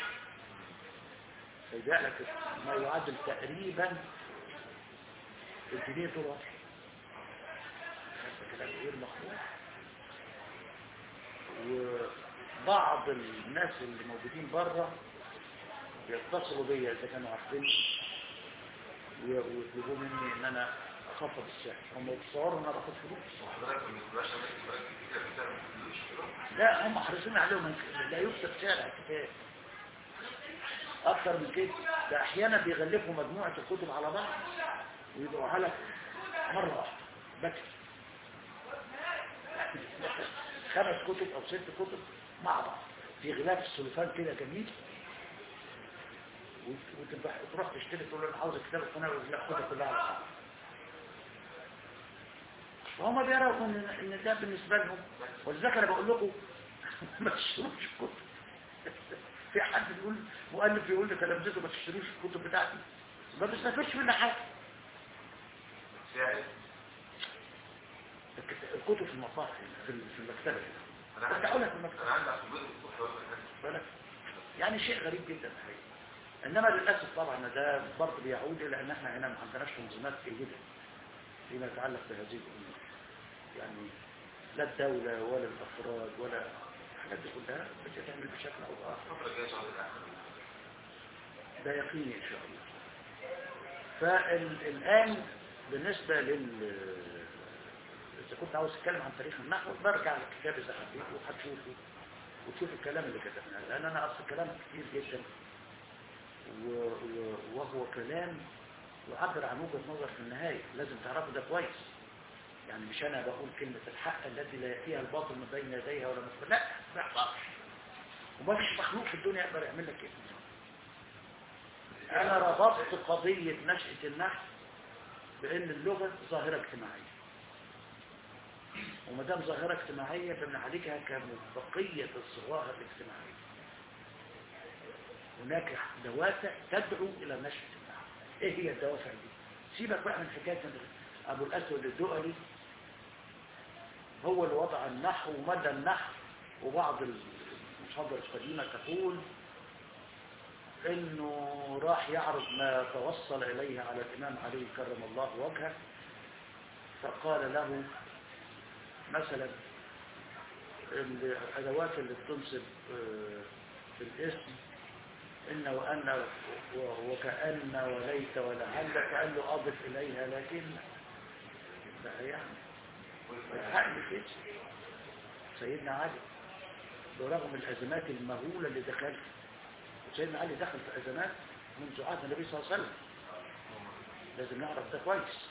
فيبيع لك ما يعادل تقريبا الجنيه دولار هذا كلام غير مقبول وبعض الناس اللي موجودين بره بيتصلوا بيا اذا كانوا عارفين ويطلبوا مني ان انا اخفض السعر هم يتصوروا ان انا باخد فلوس وحضرتك ما بتبقاش عملت فرق كتير في سعر الفلوس لا هم حريصين عليهم إن لا يكتب سعر على الكتاب اكتر من كده ده احيانا بيغلفوا مجموعة الكتب على بعض ويبقوا لك مرة واحدة بكت خمس كتب او ست كتب مع بعض في غلاف السلوفان كده جميل وت- وتبقى تروح تشتري تقول له انا عاوز الكتاب الفلاني ولا خدها كلها على بعض وهم بيروا ان ان ده بالنسبه لهم ولذلك انا بقول لكم ما تشتروش الكتب في حد بيقول مؤلف بيقول لتلامذته ما تشتروش الكتب بتاعتي ما بيستفدش منها حاجه سعر الكت- الكتب في المصاحف في ال- في المكتبه انا كده عندي بتقولها في المكتبه انا عندي عقوبات الصبح بالك يعني شيء غريب جدا الحقيقه انما للاسف طبعا ده برضه بيعود الى ان احنا هنا ما عندناش تنظيمات جيده فيما يتعلق بهذه الامور يعني لا الدوله ولا الافراد ولا الحاجات دي كلها بتتعمل بشكل او اخر الفترة الجاية شهر الآخر ده يقيني ان شاء الله فالان بالنسبه لل اذا كنت عاوز اتكلم عن تاريخ النحو برجع للكتاب اذا حبيت وهتشوفه وتشوف الكلام اللي كتبناه لان انا اصل كلام كتير جدا و... و... وهو كلام يعبر عن وجهه نظر في النهايه لازم تعرفوا ده كويس يعني مش انا بقول كلمه الحق التي لا ياتيها الباطل من بين يديها ولا من لا ما يحصلش وما فيش مخلوق في الدنيا يقدر يعمل لك كده انا ربطت قضيه نشاه النحو بان اللغه ظاهره اجتماعيه وما دام ظاهره اجتماعيه بنعالجها كبقيه الظواهر الاجتماعيه هناك دوافع تدعو الى نشاه النحو ايه هي الدوافع دي سيبك بقى من حكايه إن ابو الاسود الدؤلي هو اللي وضع النحو ومدى النحو وبعض المصادر القديمه تقول انه راح يعرض ما توصل اليه على الامام علي كرم الله وجهه فقال له مثلا الادوات اللي بتنصب آه، في الاسم ان وان و- وكأن وليت ولعل فقال له اضف اليها لكن بقى يعني العقل كده سيدنا علي برغم الازمات المهوله اللي دخل سيدنا علي دخل في ازمات منذ عهد النبي صلى الله عليه وسلم لازم نعرف ده كويس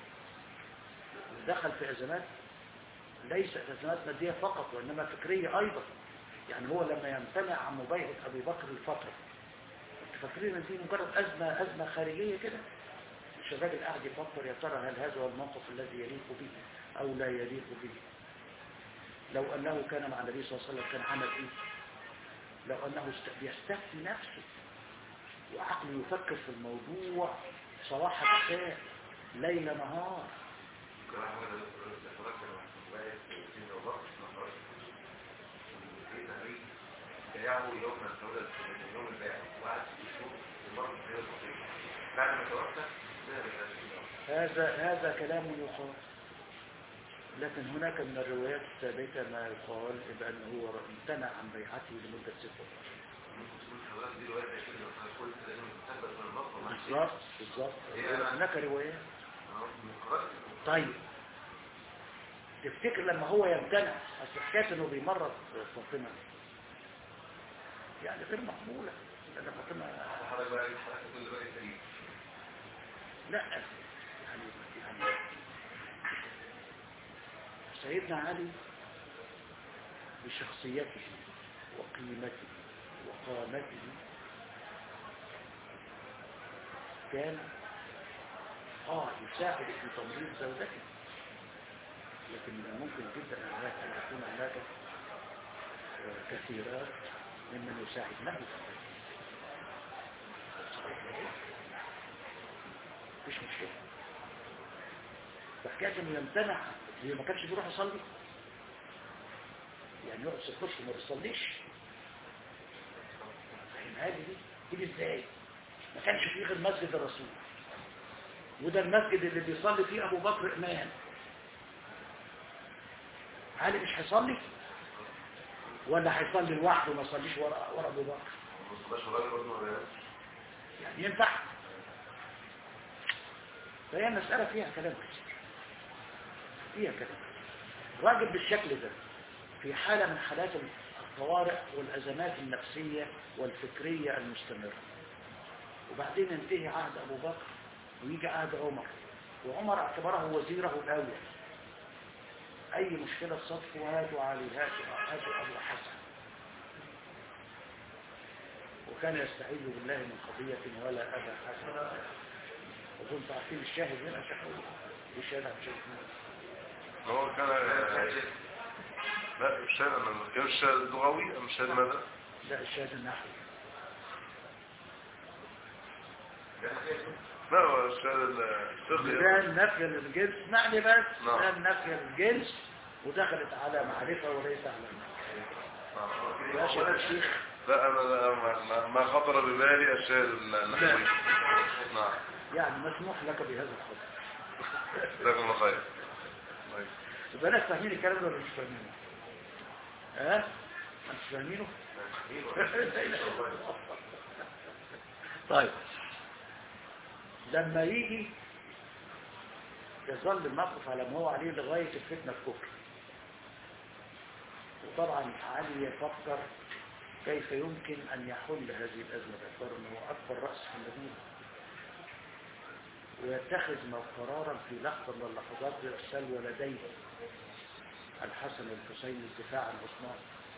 دخل في ازمات ليست ازمات ماديه فقط وانما فكريه ايضا يعني هو لما يمتنع عن مبايعه ابي بكر الفتره انتوا فاكرين ان دي مجرد ازمه ازمه خارجيه كده مش الراجل قاعد يفكر يا ترى هل هذا هو الموقف الذي يليق به او لا يليق به لو انه كان مع النبي صلى الله عليه وسلم كان عمل ايه لو انه است- بيستفتي نفسه وعقله يفكر في الموضوع صباح مساء ليل نهار كان أحمد الفرق واحد سيدنا أبو بكر ما خرج سيدنا علي بايعه يوم ما تولد من يوم البيع وقعد في السوق المرة في الصحيح بعد ما توفى ذهب إلى سيدنا عمر. هذا هذا كلام يقال لكن هناك من الروايات الثابتة ما يقال بأنه هو امتنع عن بيعته لمدة ست أشهر ممكن حضرتك دي رواية زي كده لو كل لازم تثبت من المصدر مع بالظبط بالظبط هناك روايات خرجت طيب تفتكر لما هو يمتنع اصل حكايه انه بيمرض فاطمه يعني غير مقبوله لان فاطمه حضرتك بقى حضرتك كل رواية سليم لا يعني يعني سيدنا علي بشخصيته وقيمته وقامته كان اه يساعد في تمريض زوجته لكن من الممكن جدا ان هناك ان يكون هناك آه، كثيرات ممن يساعد له مفيش مشكله فحكايه انه يمتنع هي ما كانش بيروح يصلي يعني يقعد ست اشهر ما بيصليش فاهم هذه دي تيجي ازاي ما كانش فيه غير مسجد الرسول وده المسجد اللي بيصلي فيه ابو بكر امام علي مش هيصلي ولا هيصلي لوحده ما يصليش ورا ورا ابو بكر مصطفى شغال برضه ولا لا؟ يعني ينفع فهي المسألة فيها كلام كتير فيها كلام راجل بالشكل ده في حالة من حالات الطوارئ والأزمات النفسية والفكرية المستمرة وبعدين ينتهي عهد أبو بكر ويجي عهد عمر وعمر اعتبره وزيره الأول أي مشكلة صدفه هاتوا علي هاتوا هاتوا أبو حسن وكان يستعيذ بالله من قضية ولا أبا حسن وكنت عارفين الشاهد هنا شكله الشاهد عن شيء هو كان لا الشاهد أنا كان الشاهد اللغوي أم الشاهد ماذا؟ لا الشاهد النحوي لا هو الشاهد الفقهي ده النفي للجنس اسمعني بس نعم. ده النفي للجنس ودخلت على معرفة وليس على معرفة يا شباب شيخ لا أنا لا ما- ما, ما خطر ببالي الشاهد النحوي نعم يعني مسموح لك بهذا الحكم جزاكم الله خير طيب. يبقى ناس فاهمين الكلام ده ولا مش فاهمينه ها انتوا فاهمينه طيب لما يجي يظل الموقف على ما هو عليه لغاية الفتنة الكفر وطبعا علي يفكر كيف يمكن أن يحل هذه الأزمة باعتبار أنه أكبر رأس في المدينة ويتخذ قرارا في لحظة من اللحظات بإرسال ولديه الحسن والحسين للدفاع عن عثمان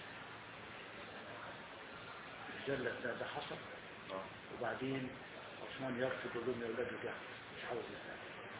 الجلة ده, ده حصل وبعدين عثمان يرفض ضمن يا أولاد رجع مش عاوز يسافر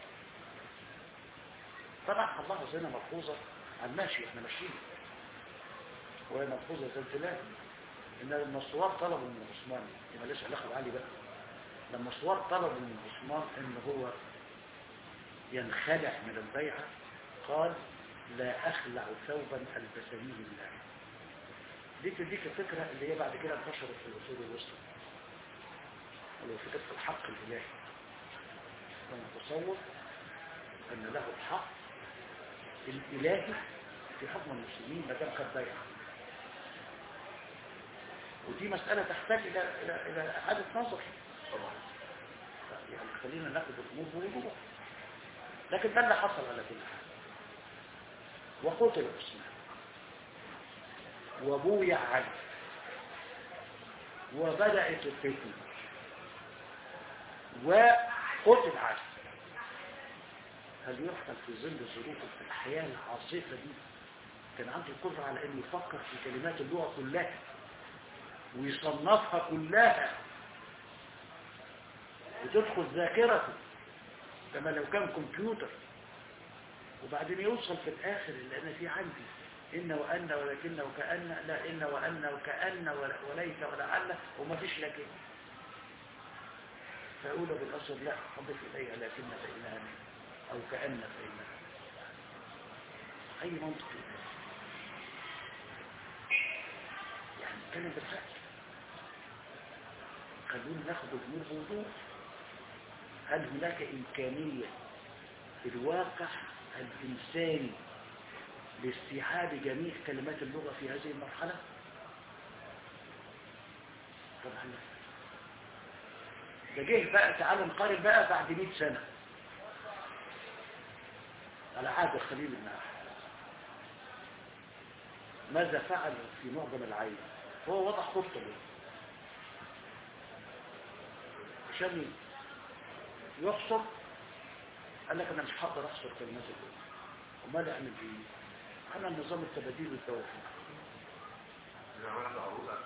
طبعا هنلاحظ هنا ملحوظة على الماشي احنا ماشيين وهي ملحوظة زلزلات ان المنصورات طلبوا من عثمان ما ليش علاقة بعلي بقى لما صور طلبوا من عثمان ان هو ينخلع من البيعة قال لا أخلع ثوبا ألبسنيه الله دي تديك الفكرة اللي هي بعد كده انتشرت في الأصول الوسطى اللي هو فكرة الحق الإلهي تصور أن له الحق الإلهي في حكم المسلمين ما دام قد بيع ودي مسألة تحتاج إلى إلى إلى إعادة نظر طبعا يعني خلينا ناخد الأمور بوضوح لكن ده اللي حصل على كل حال وقتل عثمان وبويع علي وبدأت الفتنة وقتل علي هل يحكم في ظل ظروف الحياة العاصفة دي كان عنده القدرة على انه يفكر في كلمات اللغة كلها ويصنفها كلها وتدخل ذاكرته كما لو كان كمبيوتر وبعدين يوصل في الآخر اللي أنا في عندي إن وأن ولكن وكأن لا إن وأن وكأن ولا- وليس ولعل وما فيش لكن فأقول بالأصل لا أضف إليها لكن فإنها من أو كأن فإنها أي منطق يعني كلمة بالفعل خلونا ناخد الأمور بوضوح هل هناك إمكانية في الواقع الإنساني لاستيعاب جميع كلمات اللغة في هذه المرحلة؟ طبعا لا ده جه بقى تعال نقارن بقى بعد 100 سنة على عهد الخليل بن أحمد ماذا فعل في معظم العين هو وضع خطة له عشان يحصر قال لك انا مش هقدر احصر كلمات اللغة امال اعمل ايه انا نظام التباديل والتوافق إذا عملت عروض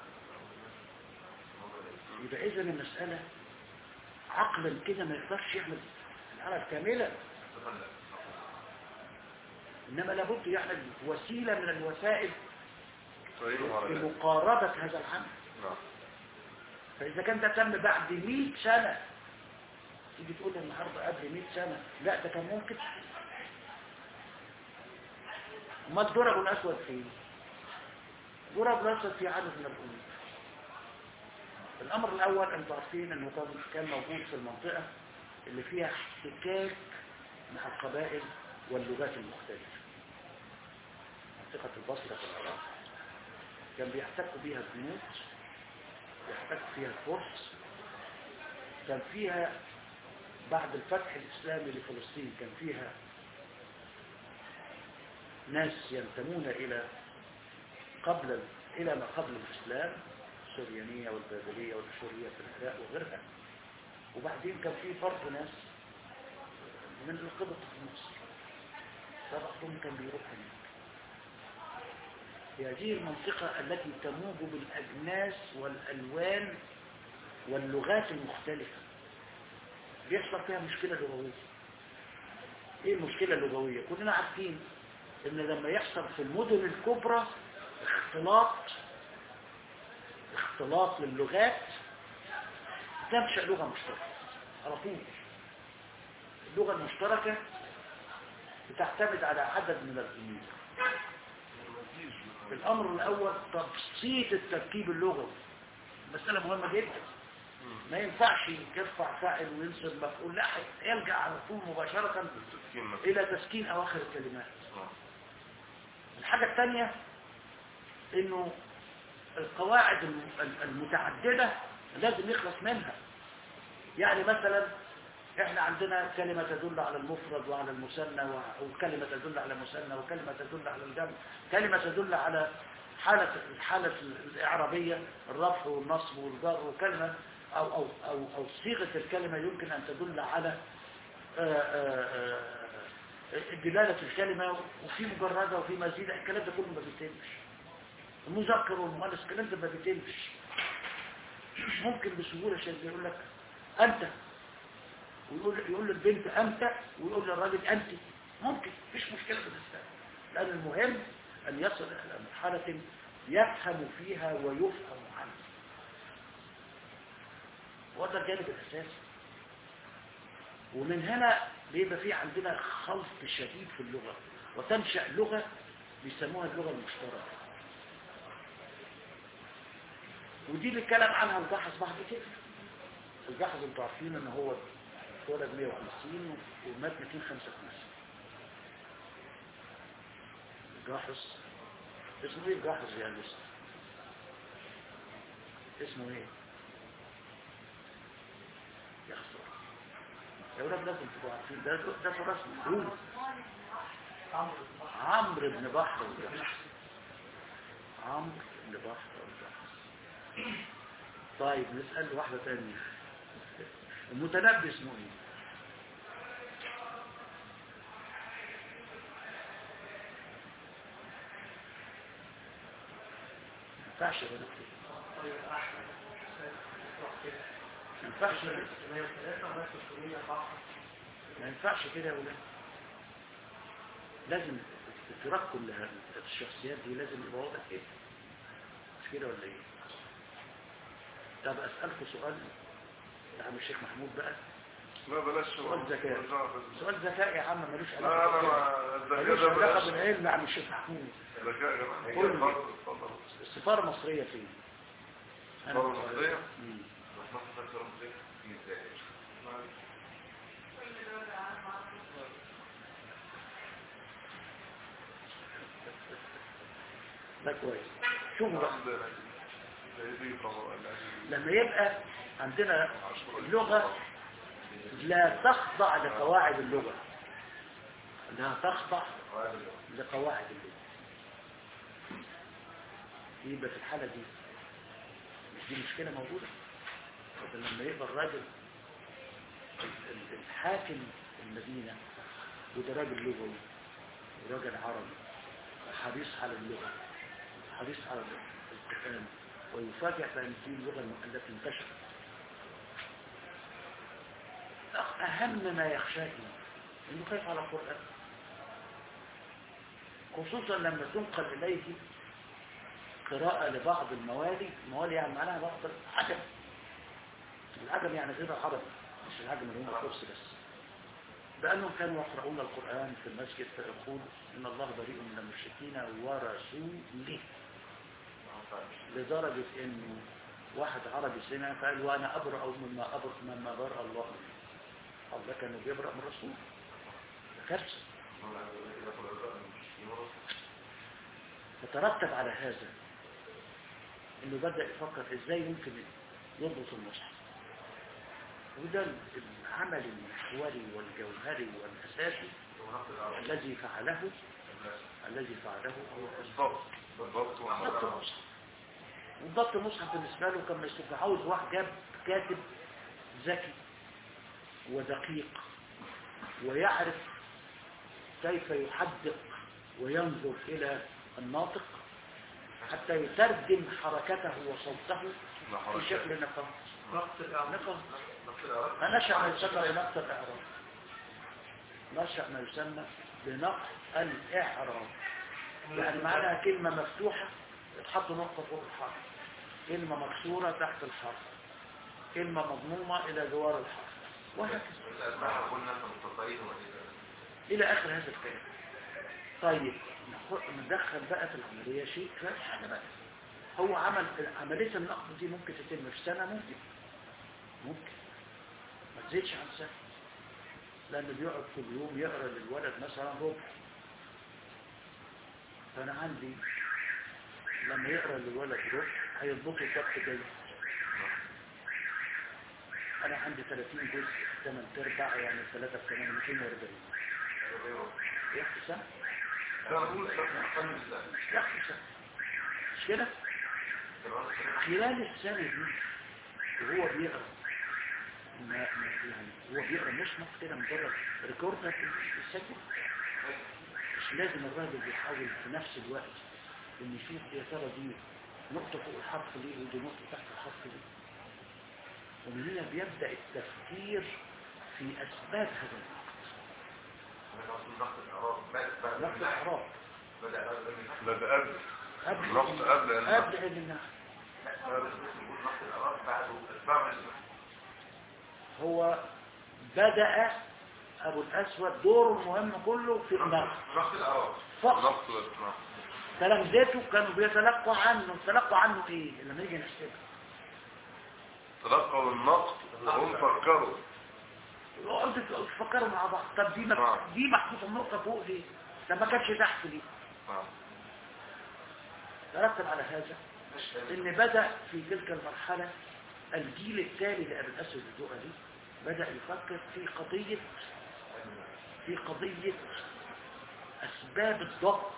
يبقى اذا المسألة عقلا كده ما يقدرش يعمل العمل كاملا تخلف انما لابد يعمل وسيلة من الوسائل تعينه على ذلك لمقاربة هذا العمل نعم فإذا كان ده تم بعد 100 سنة تيجي تقول لي النهاردة قبل 100 سنة لا ده كان ممكن ما الدرج الأسود فين الدرج الأسود في عدد من الأمور الأمر الأول أنتوا عارفين أنه كان- كان موجود في المنطقة اللي فيها احتكاك مع القبائل واللغات المختلفة منطقة البصرة في العراق كان بيحتكوا بيها الجنود يحتك فيها الفرس كان فيها بعد الفتح الإسلامي لفلسطين كان فيها ناس ينتمون إلى قبل إلى ما قبل الإسلام السريانية والبابلية والأشورية في العراق وغيرها وبعدين كان في برضه ناس من القبط في مصر فبعضهم كان بيروح هناك في هذه المنطقة التي تموج بالأجناس والألوان واللغات المختلفة بيحصل فيها مشكلة لغوية ايه المشكلة اللغوية كلنا عارفين ان لما يحصل في المدن الكبرى اختلاط اختلاط للغات تنشأ لغة مشتركة على طول اللغة المشتركة بتعتمد على عدد من الأمور الأمر الأول تبسيط التركيب اللغوي مسألة مهمة جدا ما ينفعش يرفع فاعل وينصب مفعول لا يلجأ على طول مباشرة التسكين مثلا إلى تسكين أواخر الكلمات نعم. الحاجة الثانية إنه القواعد الم- ال- المتعددة لازم يخلص منها يعني مثلا احنا عندنا كلمة تدل على المفرد وعلى المثنى وع- وكلمة تدل على المثنى وكلمة تدل على الجمع كلمة تدل على حالة الحالة الإعرابية الرفع والنصب والجر وكلمة أو, أو, أو, أو صيغة الكلمة يمكن أن تدل على آه، آه، آه، دلالة الكلمة وفي مجردة وفي مزيدة الكلام ده كله ما بيتمش المذكر والمؤنث الكلام ده ما بيتمش مش ممكن بسهولة شيء يقول لك أنت ويقول يقول للبنت أنت ويقول للراجل أنت ممكن مفيش مشكلة في الإسلام لأن المهم أن يصل إلى مرحلة يفهم فيها ويفهم عنه هو ده الجانب الاساسي ومن هنا بيبقى في عندنا خلط شديد في اللغة وتنشأ لغة بيسموها اللغة المشتركة ودي اللي اتكلم عنها الجحظ بعد كده الجحظ انتوا عارفين ان هو اتولد 150 ومات 255 الجحظ اسمه ايه الجحظ يا لسه اسمه ايه يا خسارة يا ولاد لازم تبقوا عارفين ده ده تراث مدروس عمرو بن بحر الجحظ عمرو بن بحر الجحظ طيب نسأل واحدة تانية المتنبي اسمه ايه ما ينفعش يا بنات طيب احمد ما ينفعش 103 ومات 304 ما ينفعش كده يا ولاد لازم تركم لها الشخصيات دي لازم يبقى واضح كده مش كده ولا ايه طب اسالكم سؤال يا عم الشيخ محمود بقى لا بلاش سؤال ذكاء سؤال ذكاء يا عم ملوش لا علاقه لا بالكلام. ما ملوش الذكاء ده علاقه بلاش بالعلم يا عم الشيخ محمود الذكاء يا جماعة قول لي. اتفضل اتفضل السفاره المصريه فين أنا السفارة المصرية؟ مم. رحمة الله تعالى في ازاي ده كويس شوفوا بقى الحمد لله. سيدي طبعا لما يبقى عندنا اللغة لا تخضع لقواعد اللغة لا تخضع لقواعد اللغة يبقى في الحالة دي مش دي مشكلة موجودة لكن لما يبقى الراجل ال- ال- الحاكم المدينة وده راجل لغوي وراجل عربي حريص على اللغة حريص على القرآن ويفاجأ بأن في اللغة التي انتشرت أهم ما يخشاه أنه خايف على القرآن خصوصا لما تنقل إليه قراءة لبعض الموالي الموالي يعني معناها بعض العجم العجم يعني غير العرب مش العجم اللي هم الفرس بس بأنهم كانوا يقرؤون القرآن في المسجد فيقول إن الله بريء من المشركين ورسوله لدرجة إنه واحد عربي سمع فقال وأنا أبرأ مما أبرأ مما برأ الله منه الله كانوا بيبرأ من الرسول ده كارثة فترتب على هذا انه بدأ يفكر ازاي يمكن يضبط المصحف وده العمل المحوري والجوهري والاساسي الذي فعله الذي فعله هو بالضبط بالضبط ضبط المصحف وضبط المصحف بالنسبة له كان يستطيع عاوز واحد جاب كاتب ذكي ودقيق ويعرف كيف يحدق وينظر إلى الناطق حتى يترجم حركته وصوته في شكل نقاط نقص الأعمال نقاط فنشأ ما يسمى بنقط الإعراب نشأ ما يسمى بنقط الإعراب يعني معناها كلمة مفتوحة تحط نقطة فوق الحرف كلمة مكسورة تحت الحرف كلمة مضمومة إلى جوار الحرف وهكذا قلنا مستطيعين وإذا إلى آخر هذا الكلام طيب نخ- ندخل بقى في العملية شيء فارح حاجة بقى هو عمل عملية النقد دي ممكن تتم في سنة ممكن ممكن ما تزيدش عن سنة لأنه بيقعد كل يوم يقرأ للولد مثلا ربع فأنا عندي لما يقرأ للولد ربع هيضبطه ضبط جيد أنا عندي 30 جزء 8 أرباع يعني 3 في 8 240 يحكي سنة نقول يحكي سنة مش كده؟ خلال السنة دي وهو بيقرأ ما ما- يعني هو بيقرأ مصنف كده مجرد ريكورد في السجن مش لازم الراجل بيحاول في نفس الوقت ان يشوف يا ترى دي نقطة فوق الحرف ليه ودي نقطة تحت الحرف ليه ومن هنا بيبدأ التفكير في أسباب هذا النقد نقد الإعراب لا ده قبل قبل النقد قبل قبل علم النحو هو بدأ أبو الأسود دوره المهم كله في النقد نقد الأراضي فقط نقص الاسماء تلامذته كانوا بيتلقوا عنه تلقوا عنه ايه لما نيجي نحسبها تلقوا النقد وهم فكروا يقعدوا تفكروا مع بعض طب دي نعم. مك... دي محطوطه النقطه فوق دي ده ما كانش تحت دي نعم. ترتب على هذا ان بدا في تلك المرحله الجيل التالي لابي الاسود الدؤلي بدا يفكر في قضيه في قضيه اسباب الضبط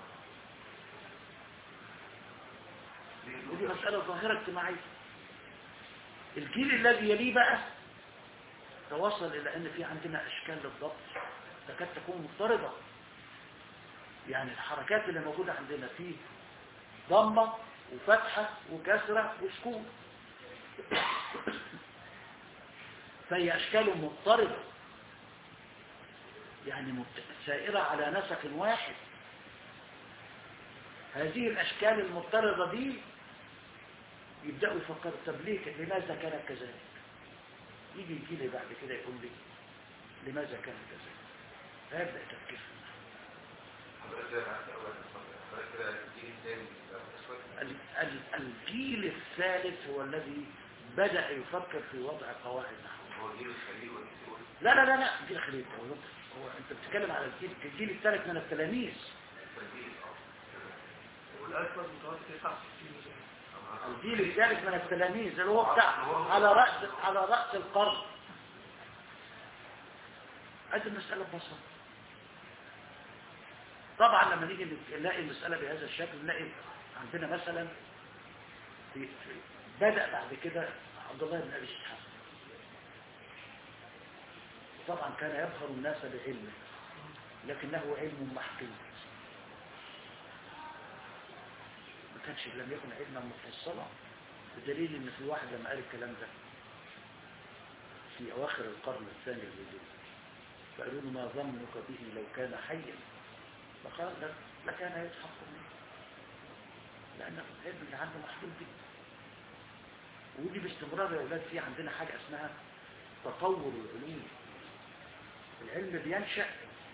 ودي مساله ظاهره اجتماعيه الجيل الذي يليه بقى توصل الى ان في عندنا اشكال للضبط تكاد تكون مضطربه يعني الحركات اللي موجوده عندنا في ضمه وفتحه وكسره وسكون فهي اشكال مضطربه يعني مت- سائره على نسق واحد هذه الاشكال المضطربه دي يبداوا يفكروا طب ليه لماذا كانت كذلك يجي يجي لي بعد كده يقول لي لماذا كان كذلك فيبدا التفكير في النحو. حضرتك كده بعد أول حضرتك كده الجيل الثاني بتاع الأسود ال- ال- الجيل الثالث هو الذي بدأ يفكر في وضع قواعد نحو هو جيل الخليل والجيل لا لا لا لا دي خليل هو هو انت بتتكلم على الجيل الجيل الثالث من التلاميذ والجيل والأسود متوسط 69 الجيل الثالث من التلاميذ اللي هو بتاع على رأس على رأس القرن هذه المسألة ببساطة طبعا لما نيجي نلاقي المسألة بهذا الشكل نلاقي عندنا مثلا في في بدأ بعد كده عبد الله بن أبي إسحاق طبعا كان يبهر الناس بعلمه لكنه علم محدود ما كانش لم يكن علما مفصلا بدليل ان في واحد لما قال الكلام ده في اواخر القرن الثاني الهجري فقالوا له ما ظنك به لو كان حيا فقال لا لكان يضحك منه لان العلم اللي عنده محدود جدا ودي باستمرار يا اولاد في عندنا حاجه اسمها تطور العلوم العلم بينشأ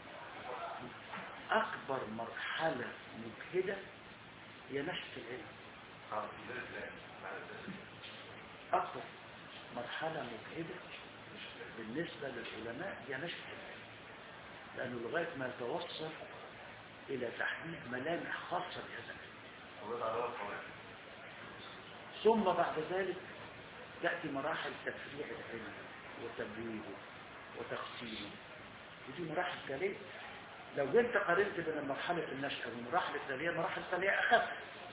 أكبر مرحلة مجهدة هي نشأة العلم اه الجيل الثاني بعد الأسود أكبر مرحلة مجهدة بالنسبة للعلماء هي نشأة العلم لأنه لغاية ما يتوصل إلى تحديد ملامح خاصة بهذا العلم وضع على القواعد ثم بعد ذلك تأتي مراحل تفريع العلم وتبويبه وتقسيمه ودي مراحل تالية لو انت قارنت بين مرحلة النشأة والمراحل التالية المراحل التالية أخف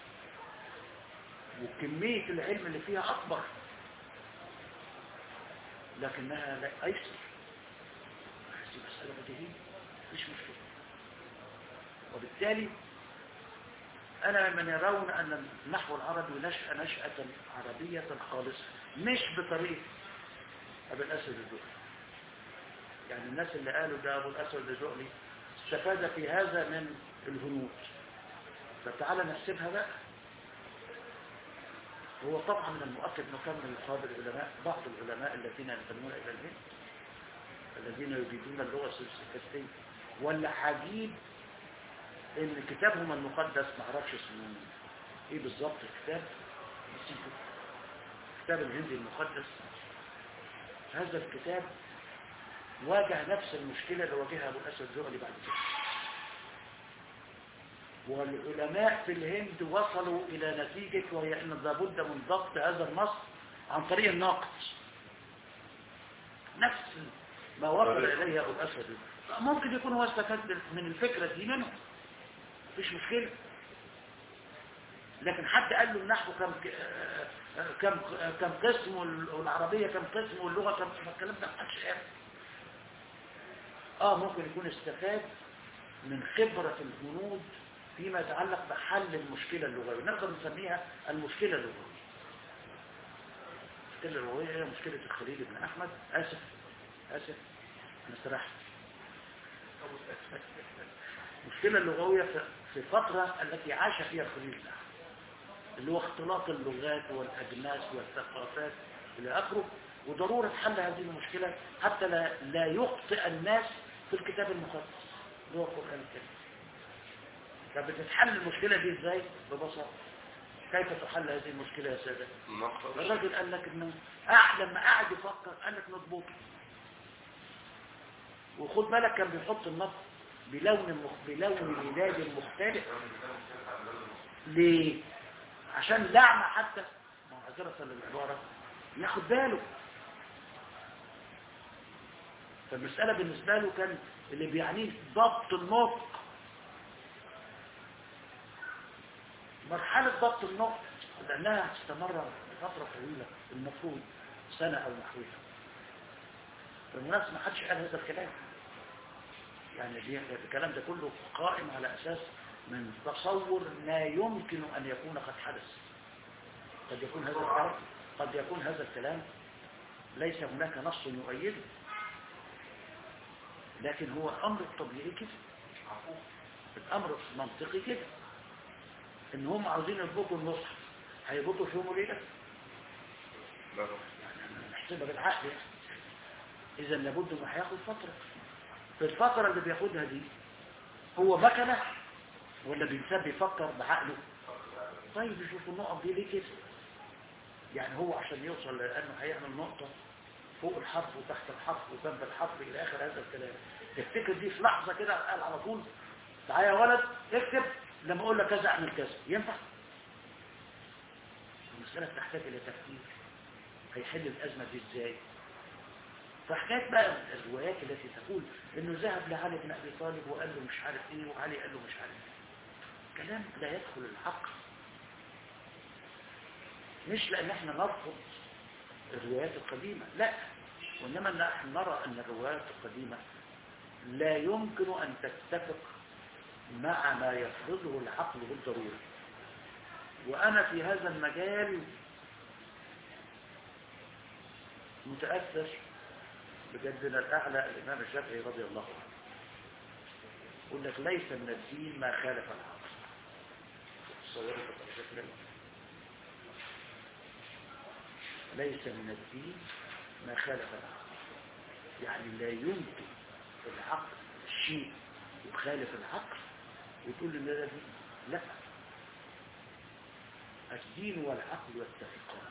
وكمية العلم اللي فيها أكبر لكنها لا أيسر هذه مسألة بديهية مفيش مشكلة وبالتالي أنا من يرون أن النحو العربي نشأ نشأة عربية خالصة مش بطريقة أبو الأسد الدؤلي يعني الناس اللي قالوا ده أبو الأسد الدؤلي استفاد في هذا من الهنود فتعالى نحسبها بقى هو طبعا من المؤكد انه كان من القادة العلماء بعض العلماء الذين ينتمون الى الهند الذين يجيدون اللغة السلسكستية ولا عجيب ان كتابهم المقدس ما اعرفش اسمه ايه بالظبط الكتاب نسيته كتاب الهندي المقدس هذا الكتاب واجه نفس المشكلة اللي واجهها ابو الاسد الزغلي بعد كده والعلماء في الهند وصلوا الى نتيجة وهي ان لابد من ضبط هذا النص عن طريق الناقد نفس ما وصل اليه ابو الاسد ممكن يكون هو استفاد من الفكرة دي منه مفيش مشكلة لكن حد قال له النحو كم كم كم قسم والعربية كم قسم واللغة كم قسم الكلام ده محدش قال اه ممكن يكون استفاد من خبرة الهنود فيما يتعلق بحل المشكلة اللغوية نقدر نسميها المشكلة اللغوية المشكلة اللغوية هي مشكلة الخليل بن أحمد آسف آسف أنا سرحت المشكلة اللغوية في- في الفترة التي عاش فيها الخليل بن أحمد اللي هو اختلاط اللغات والأجناس والثقافات إلى آخره وضرورة حل هذه المشكلة حتى لا, لا يخطئ الناس في الكتاب المقدس اللي هو القرآن الكريم فبتتحل المشكلة دي ازاي ببساطة كيف تحل هذه المشكلة يا سادة نقرأ الراجل قال لك انه قاعد لما قعد يفكر قال لك نضبطه وخد بالك كان بيحط النص بلون مخ... بلون ميلاد مختلف ليه عشان لعمة حتى معذرة للعبارة ياخد باله فالمسألة بالنسبة له كان اللي بيعنيه ضبط النطق مرحلة ضبط النطق لأنها هتستمر فترة طويلة المفروض سنة أو نحوها بالمناسبة ما حدش قال هذا الكلام يعني دي الكلام ده كله قائم على أساس من تصور ما يمكن أن يكون قد حدث قد يكون هذا الكلام قد يكون هذا الكلام ليس هناك نص يؤيده لكن هو الأمر الطبيعي كده الأمر المنطقي كده إن هم عاوزين يربطوا المصحف هيربطوا في يوم وليلة لا لا. يعني نحسبها بالعقل يعني. إذا لابد إنه هياخد فترة في الفترة اللي بياخدها دي هو مكنة ولا بينسان بيفكر بعقله طيب يشوف النقط دي ليه كده يعني هو عشان يوصل لأنه هيعمل نقطة فوق الحرف وتحت الحرف وجنب الحرف إلى آخر هذا الكلام تفتكر دي في لحظة كده قال على طول تعالى يا ولد اكتب لما أقول لك كذا اعمل كذا ينفع المسألة تحتاج إلى تفكير هيحل الأزمة دي إزاي فحكاية بقى الروايات التي تقول انه ذهب لعلي بن ابي طالب وقال له مش عارف ايه وعلي قال له مش عارف ايه كلام لا يدخل العقل مش لان احنا نرفض الروايات القديمة لا وانما نحن نرى ان الروايات القديمة لا يمكن ان تتفق مع ما يفرضه العقل بالضرورة وانا في هذا المجال متأثر بجدنا الأعلى الإمام الشافعي رضي الله عنه يقول لك ليس من الدين ما خالف العقل صورت الشكل ليس من الدين ما خالف العقل يعني لا يمكن العقل شيء يخالف العقل وتقول ان ده دين لا الدين والعقل يتفقان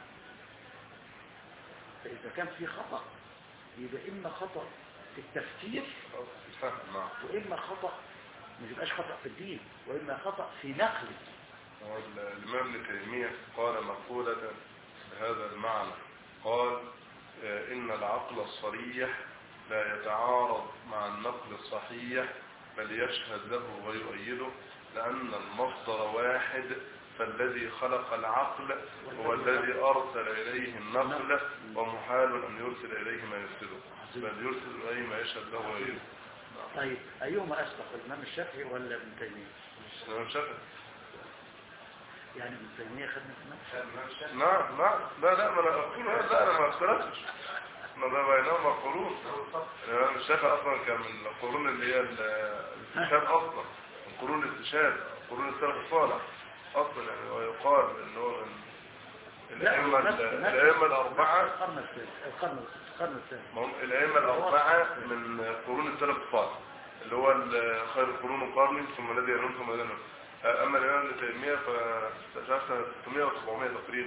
فإذا كان في خطأ يبقى إما خطأ في التفكير فهم نعم وإما خطأ ما يبقاش خطأ في الدين وإما خطأ في نقل هو ال- الإمام ابن تيمية قال مقولة بهذا المعنى قال آه، إن العقل الصريح لا يتعارض مع النقل الصحيح بل يشهد له ويؤيده لأن المصدر واحد فالذي خلق العقل هو الذي أرسل إليه النقل ومحال أن يرسل إليه ما يفسده بل يرسل إليه ما يشهد له ويؤيده طيب أيهما أسبق الإمام الشافعي ولا ابن تيمية الإمام الشافعي يعني ابن تيمية خدنا في النقل نعم نعم لا لا ما انا اقول لا انا ما اختلفتش ما ده بينهما قرون الامام الشافعي اصلا كان من القرون اللي هي ال- الاستشهاد اصلا من قرون الاستشهاد قرون السلف الصالح اصلا يعني ويقال ان هو من الائمه نفس- نفس- الائمه الاربعه القرن الثالث القرن القرن الثالث ما هم الائمه الاربعه من قرون السلف الصالح اللي هو ال- خير القرون قرني ثم الذي يلون ثم الذي يلون اما الامام ابن تيميه فاستشهد سنه 600 و700 تقريبا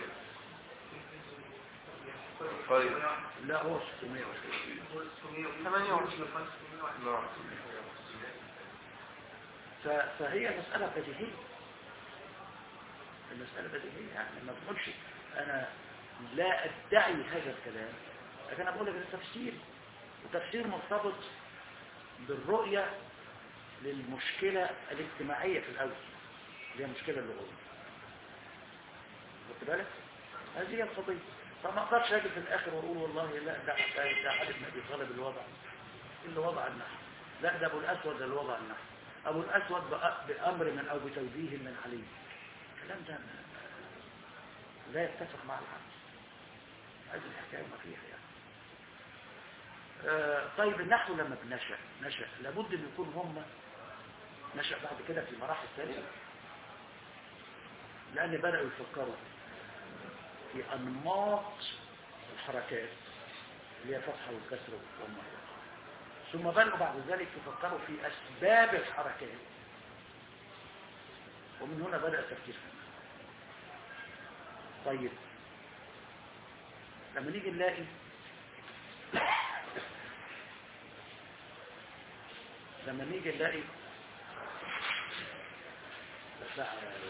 طيب لا هو 620 28 نعم ف- فهي مسألة بديهية المسألة بديهية يعني ما بقولش أنا لا أدعي هذا الكلام لكن أنا بقول لك ده تفسير وتفسير مرتبط بالرؤية للمشكلة الاجتماعية في الأول اللي هي المشكلة اللغوية خدت بالك؟ هذه هي القضية فما أقدرش أجي في الآخر وأقول والله لا ده ده- ده علي بن أبي طالب اللي وضع اللي وضع النحو لا ده أبو الأسود اللي وضع النحو أبو الأسود بأ- بأمر من أو بتوجيه من علي الكلام ده ما- لا يتفق مع العقل هذه الحكاية ما فيها يعني آه، طيب النحو لما بنشأ نشأ لابد أن يكون هم نشأ بعد كده في مراحل ثانية لأن بدأوا يفكروا في أنماط الحركات اللي هي فتحة والكسر والمرة ثم بدأوا بعد ذلك يفكروا في أسباب الحركات ومن هنا بدأ التفكير في المعنى. طيب لما نيجي نلاقي لما نيجي نلاقي الساعة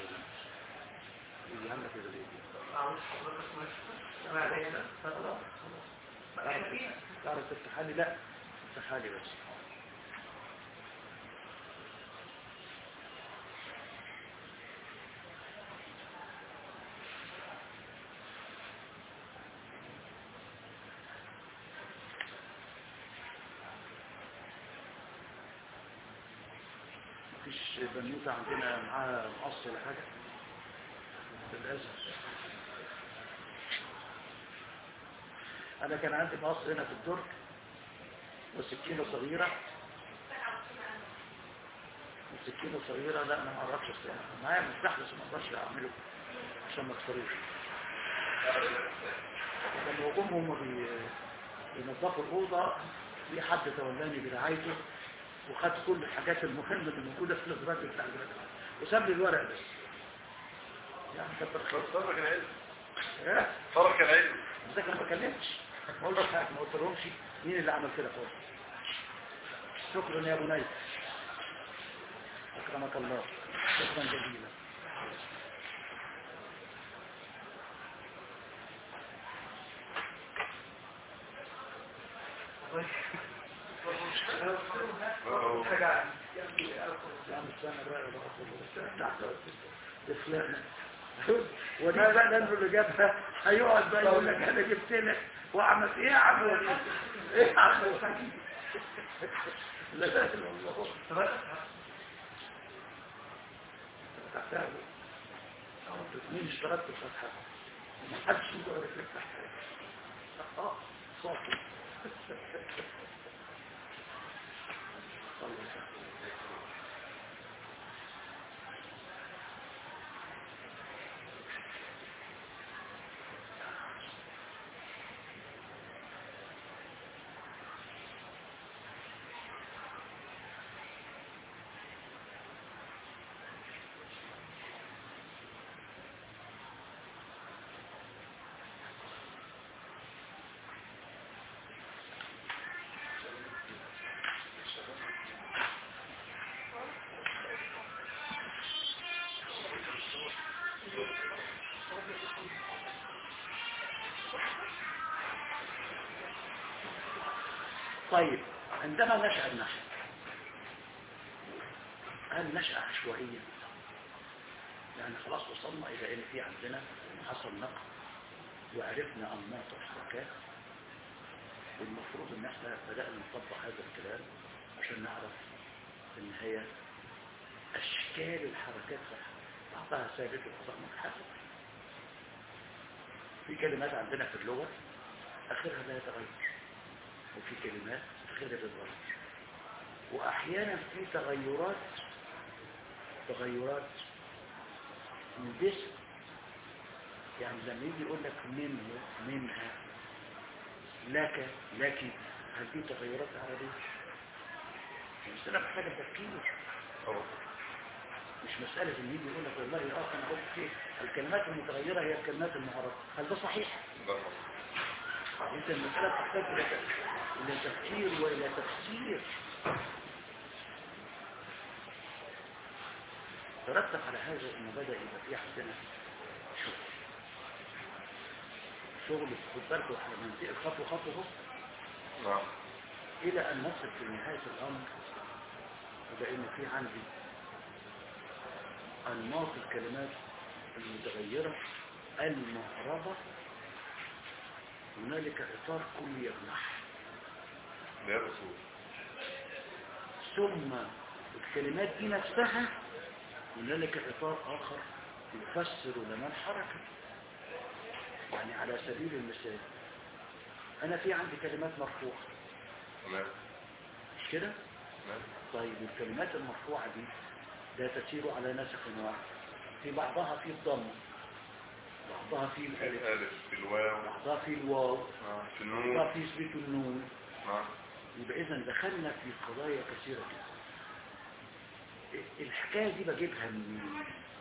اللي عندك يا زليل عاوز حضرتك ماشي ما علينا خلاص تعرف تعرف تفتح لي لا افتح لي بس مفيش بنوتة عندنا معاها مقص ولا حاجة للأسف أنا كان عندي مقص هنا في الدرج وسكينة صغيرة وسكينة صغيرة لا أنا ما أعرفش استعملها معايا مفتاح بس ما أقدرش أعمله عشان ما تخرجش لما يقوم هم بي- بينظفوا الأوضة في حد تولاني برعايته وخد كل الحاجات المهمة اللي موجودة في الأزراج بتاع الجراد وساب لي الورق بس يعني كتر خير ترك العلم إيه؟ ترك العلم بس أنا ما اتكلمتش ما قلتش حاجة ما قلتلهمش مين اللي عمل كده خالص شكرا يا بني أكرمك الله شكرا جزيلا حاجة عن يا عم استنى بقى يا بقى تحت إسلامنا ودي بقى لأنه اللي جابها هيقعد بقى يقول لك أنا جبت لك وأعمل إيه يا عم وليد؟ إيه يا عم وليد؟ لا إله إلا الله تحتاج مين اشتغلت الفتحة ما حدش يقدر يفتح اه صافي صلى الله عليه وسلم. طيب عندما نشأ النشأ هل نشأ عشوائيا يعني خلاص وصلنا إلى أن في عندنا حصل نقل وعرفنا أنماط الحركات والمفروض ان احنا بدأنا نطبق هذا الكلام عشان نعرف ان هي اشكال الحركات صح بعضها ثابت وبعضها منحسب في كلمات عندنا في اللغة اخرها لا يتغير وفي كلمات اخرها تتغير واحيانا في تغيرات تغيرات من جسم يعني لما يجي يقول لك منه منها لك لك هل دي تغيرات عربية مسألة محتاجة تفكير مش مسألة ان يجي يقول لك والله اه انا قلت ايه الكلمات المتغيرة هي الكلمات المعربة هل ده صحيح؟ انت المسألة تحتاج الى تفكير- الى تفكير والى تفسير ترتب على هذا انه بدأ يبقى في عندنا شغل شغل خد بالكم احنا بننتقل خطوه خطوه اهو نعم الى ان نصل في نهايه الامر الى ان في عندي انماط الكلمات المتغيره المعربه هنالك اطار كلي يجمعها يا رسول ثم الكلمات دي نفسها هنالك اطار اخر يفسر لنا الحركه يعني على سبيل المثال انا في عندي كلمات مرفوعه تمام مش كده تمام طيب الكلمات المرفوعة دي لا تسير على نسق واحد في بعضها في الضم بعضها في في الألف الالف في الواو بعضها في الواو نعم في بعضها النون في يثبت النون نعم يبقى إذا دخلنا في قضايا كثيرة جدا الحكاية دي بجيبها من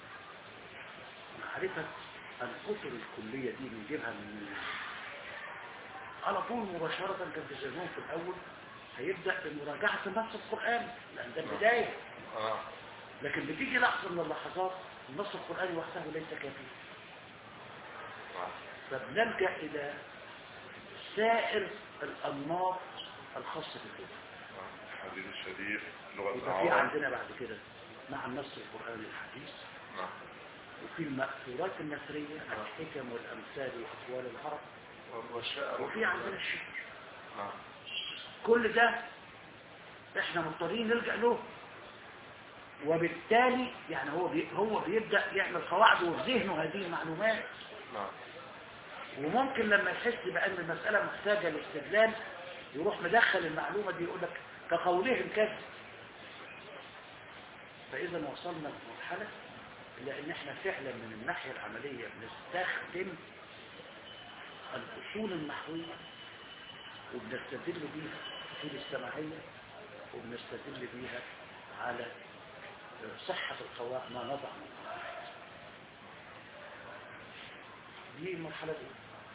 معرفة الكتب الكلية دي بنجيبها من على طول مباشرة كان في الزمان في الأول هيبدأ بمراجعة النص القرآني لأن ده البداية اه لكن بتيجي لحظة من اللحظات النص القرآني وحده ليس كافيا نعم فبنلجأ إلى سائر الأنماط الخاصة باللغة نعم. الحديث الشريف لغة يبقى في العرب عندنا بعد كده مع النص القرآني الحديث نعم وفي المأثورات النثرية الحكم والأمثال وأقوال العرب والشعر وفي عندنا الشعر نعم كل ده احنا مضطرين نلجأ له وبالتالي يعني هو بي هو بيبدأ يعمل قواعد وفي ذهنه هذه المعلومات نعم وممكن لما يحس بأن المسألة محتاجة لاستدلال يروح مدخل المعلومة دي يقول لك كقولهم كذا فإذا وصلنا لمرحلة لأن احنا فعلا من الناحية العملية بنستخدم الأصول النحوية وبنستدل بيها الأصول السماعية وبنستدل بيها على صحة القواعد ما نضع من قواعد دي المرحلة دي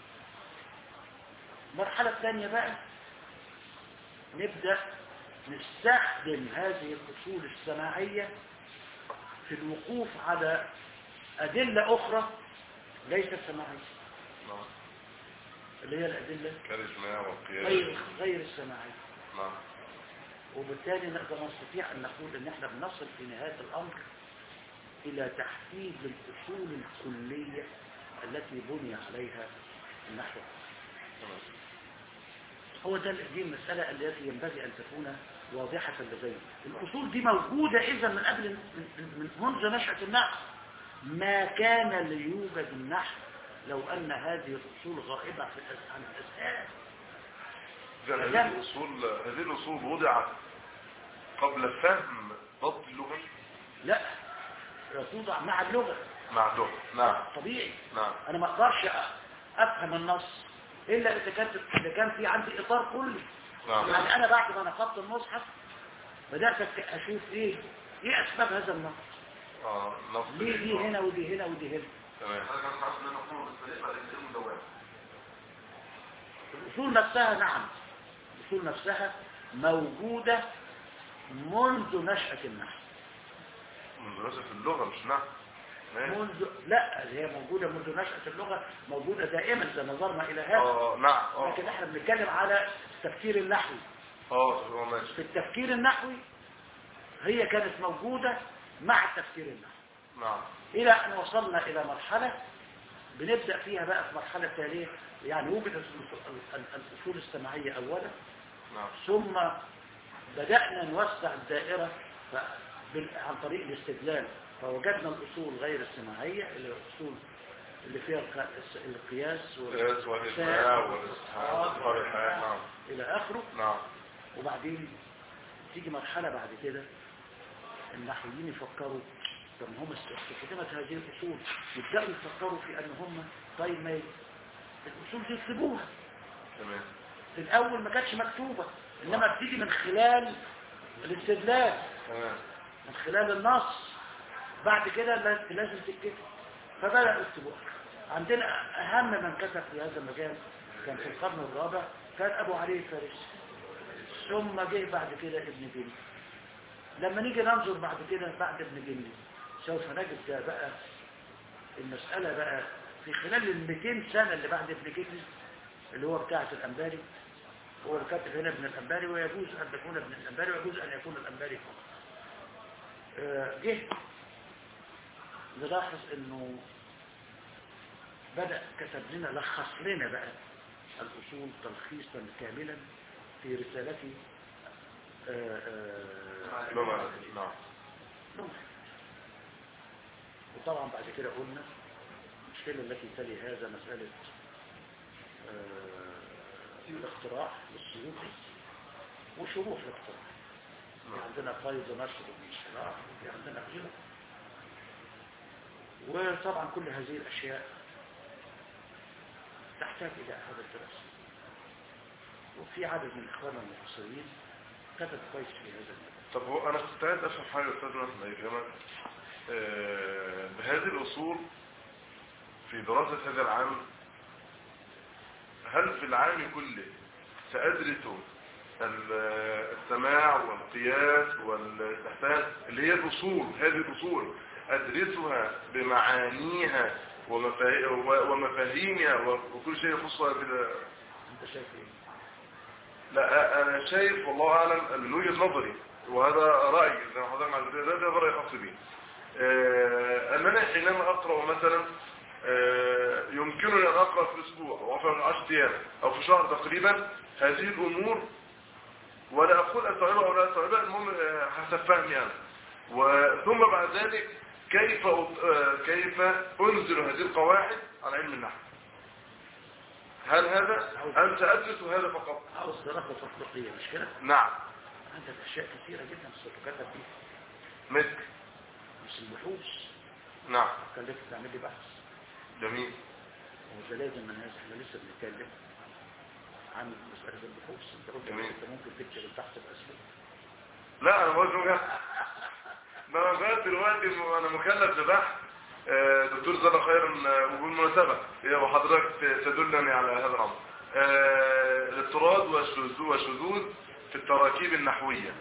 المرحلة الثانية بقى نبدأ نستخدم هذه الأصول السماعية في الوقوف على أدلة أخرى ليست سماعية نعم اللي هي الأدلة كالإجماع والقياس غير غير السماعية نعم وبالتالي نقدر نستطيع أن نقول أن احنا بنصل في نهاية الأمر إلى تحديد الأصول الكلية التي بني عليها النحو تمام هو ده دي المسألة التي ينبغي أن تكون واضحة لدينا الأصول دي موجودة إذا من قبل من, من منذ نشأة النحو ما كان ليوجد النحو لو أن هذه الأصول غائبة في الأس- عن الأسئلة إذا هذه الأصول هذه الأصول وضعت قبل فهم ضبط اللغة لا توضع مع اللغة مع اللغة نعم طبيعي نعم أنا ما أقدرش أ- أفهم النص إلا إذا كان إذا كان في عندي إطار كلي نعم يعني أنا بعد ما نقضت المصحف بدأت أك- أشوف إيه إيه أسباب هذا النص اه نص ليه دي هنا ودي هنا ودي هنا تمام هذا كان حاصل لنا قوة بالطريقة لكن المدونة الأصول نفسها نعم الأصول نفسها موجودة منذ نشأة النحو من دراسة اللغة مش نعم ماشي. منذ لا هي موجودة منذ نشأة اللغة موجودة دائما إذا نظرنا إلى هذا اه نعم اه لكن احنا بنتكلم على التفكير النحوي اه هو ماشي في التفكير النحوي هي كانت موجودة مع التفكير النحوي نعم إلى أن وصلنا إلى مرحلة بنبدأ فيها بقى في مرحلة تالية يعني وجدت الأصول- ال- الأصول السماعية أولا نعم ثم بدأنا نوسع الدائرة ف- بال- عن طريق الاستدلال فوجدنا الأصول غير السماعية اللي هي الأصول اللي فيها الق- الس- القياس القياس والإجماع والإسحاق والإلحاد نعم إلى آخره نعم وبعدين تيجي مرحلة بعد كده النحويين يفكروا طب ما هم استخدمت هذه الأصول يبدأوا يفكروا في أن هم طيب ما ي- الأصول دي يكتبوها تمام في الأول ما كانتش مكتوبة إنما بتيجي من خلال الاستدلال تمام من خلال النص بعد كده لا- لازم تتكتب فبدأوا يكتبوها عندنا أهم من كتب في هذا المجال كان في القرن الرابع كان أبو علي الفارسي ثم جه بعد كده ابن جندي لما نيجي ننظر بعد كده بعد ابن جندي سوف نجد ده بقى المسألة بقى في خلال ال 200 سنة اللي بعد ابن جندي اللي هو بتاعة الأنباري هو الكاتب هنا ابن الأنباري ويجوز أن تكون ابن الأنباري ويجوز أن يكون الأنباري فقط آه، جه نلاحظ انه بدأ كتب لنا لخص لنا بقى الأصول تلخيصا كاملا في رسالته آه، آه، لغة نعم لغة. وطبعا بعد كده قلنا المشكلة التي تلي هذا مسألة آه، الاقتراح للسيوطي وشروح الاقتراح في عندنا قيد نشر ابن الصلاح وفي عندنا غيره وطبعا كل هذه الأشياء تحتاج إلى هذا الدراسة وفي عدد من إخواننا المفسرين كتب كويس في هذا المجال طب هو انا كنت عايز افهم حاجه يا استاذ احمد يا جماعه آه، بهذه الاصول في دراسه هذا العام هل في العام كله سادرس ال- السماع والقياس والاستحسان اللي هي الاصول هذه الاصول ادرسها بمعانيها ومفا- ومفاهيمها وكل شيء يخصها بال- أنت شايف إيه؟ لا انا شايف والله اعلم من وجهه نظري وهذا رايي زي ما حضرتك مع ده ده راي خاص بي آه، انني حينما اقرا مثلا آه، يمكنني ان اقرا في اسبوع او في 10 ايام او في شهر تقريبا هذه الامور ولا اقول استوعبها او لا استوعبها المهم آه، حسب فهمي انا وثم بعد ذلك كيف أط- آه، كيف انزل هذه القواعد على علم النحو هل هذا ام سادرس هذا فقط عاوز دراسة تطبيقية مش كده؟ نعم عندك أشياء كثيرة جدا ستكتب فيها مثل مش البحوث نعم كلفت تعمل لي بحث جميل وده لازم من هذا احنا لسه بنتكلم عن مسألة البحوث انت قلت جميل. انت ممكن تكتب البحث بأسفل لا انا بقول لك ده انا لغايه دلوقتي م- انا مكلف ببحث آه، دكتور زاد خيرا آه، وبالمناسبه هي وحضرتك ت- تدلني على هذا الامر آه، الاضطراد والشذوذ والشذوذ في التراكيب النحويه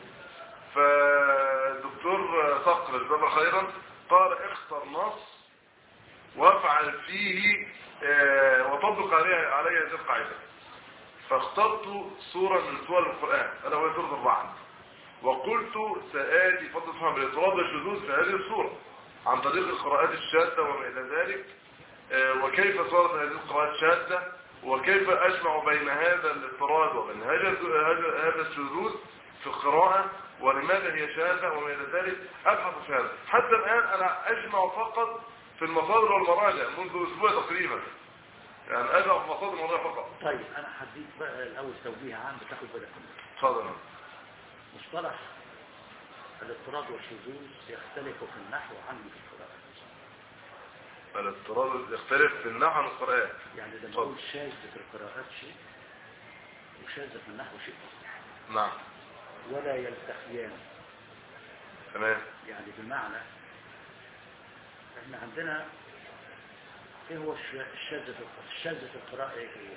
فالدكتور صقر جزاه خيرا قال اختر نص وافعل فيه آه، وطبق عليه عليه هذه القاعده فاخترت سوره من سور القران الا وهي سوره الرعد وقلت سآتي فضل فهم بالاضطراب والشذوذ في هذه الصورة عن طريق القراءات الشاذة وما إلى ذلك آه، وكيف صارت هذه القراءات شاذة وكيف أجمع بين هذا الاضطراد وبين هذا هذا هذا الشذوذ في القراءة ولماذا هي شاذة وما إلى ذلك أبحث في هذا حتى الآن أنا أجمع فقط في المصادر والمراجع منذ أسبوع تقريبا يعني أجمع في المصادر والمراجع فقط طيب انا هديك بقى الاول توجيه عام بتاخد بالك منه تفضل مصطلح الاضطراد والشذوذ يختلف في النحو عنه في القراءة الاضطراد يختلف في النحو عن القرآن يعني لما اتفضل. نقول شاذ في القراءات شيء وشاذ في النحو شيء نعم ولا يلتقيان تمام يعني بمعنى احنا عندنا ايه هو الش- الشاذ في الق- الشاذ في القراءة ايه هو؟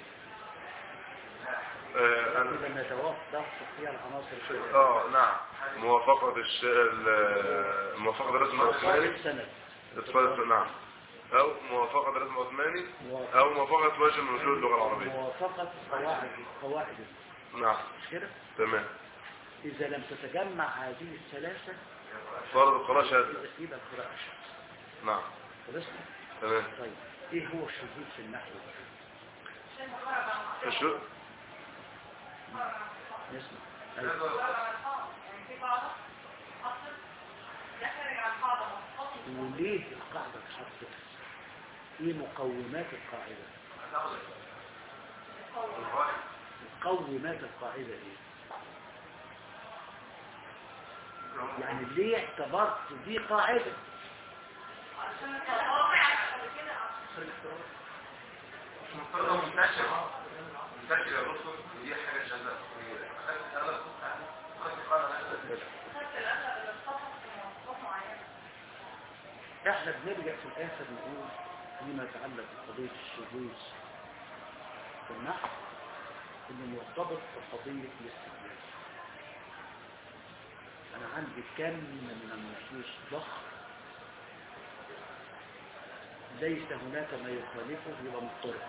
آه، أنا لما يتوافق فيها العناصر شيء اه نعم موافقة الش... ال- موافقة الرسم العثماني السند اتصال نعم او موافقة الرسم العثماني موافقة- او موافقة وجه من وجوه اللغة العربية موافقة قواعد قواعد نعم مش كده؟ تمام إذا لم تتجمع هذه الثلاثة صارت القراءة شاذة يبقى يبقى القراءة شاذة نعم خلصنا؟ تمام طيب ايه هو الشذوذ في النحو؟ شو نسمع أيوة. وليه القاعدة اتحطت؟ ايه مقومات القاعدة؟ مقومات القاعدة ايه؟ يعني ليه اعتبرت دي قاعدة؟ منطقة منتشرة منتشرة يا دكتور ودي حاجة شاذة خدت أغلب خدت قاعدة نفسها احنا بنرجع في الاخر نقول فيما يتعلق بقضية الشذوذ في النحو انه مرتبط بقضية الاستدلال انا عندي كم من النصوص ضخم ليس هناك ما يخالفه يبقى مضطرب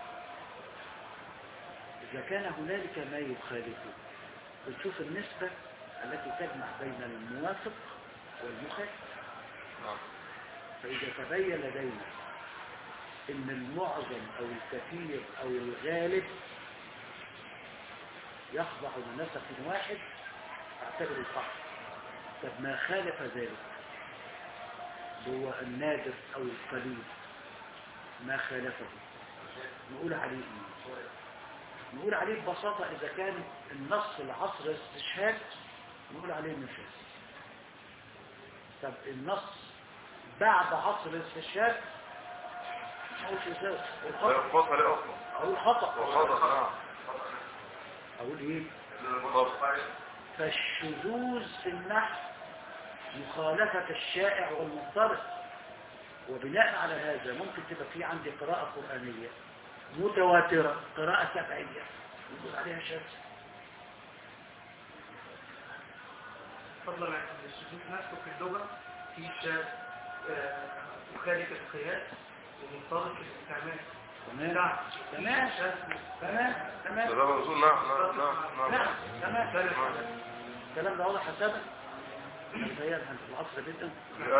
إذا كان هنالك ما يخالفه بنشوف النسبة التي تجمع بين الموافق والمخالف نعم فإذا تبين لدينا إن المعظم أو الكثير أو الغالب يخضع لنسق واحد اعتبر القاعدة طب ما خالف ذلك هو النادر أو القليل ما خالفه نقول عليه إيه؟ نقول عليه ببساطة إذا كان النص العصر استشهاد نقول عليه إنه شاذ طب النص بعد عصر الاستشهاد أقول شذوذ لا والخطأ يخبط عليه اصلا أقول خطأ وخطأ نعم أقول إيه خطأ. فالشذوذ في النحو مخالفة الشائع والمضطرب وبناء على هذا ممكن تبقى في عندي قراءة قرآنية متواترة قراءة سبعية يقول عليها شاذ فضلا عن السجود نفسه في اللغة في شاذ آه، مخالف القياس ومضطرب في الاستعمال تمام نعم تمام شاذ تمام ده تمام ده موضوع نعم نعم نعم نعم نعم تمام ثالث الكلام ده واضح حسابا متهيألي في العصر جدا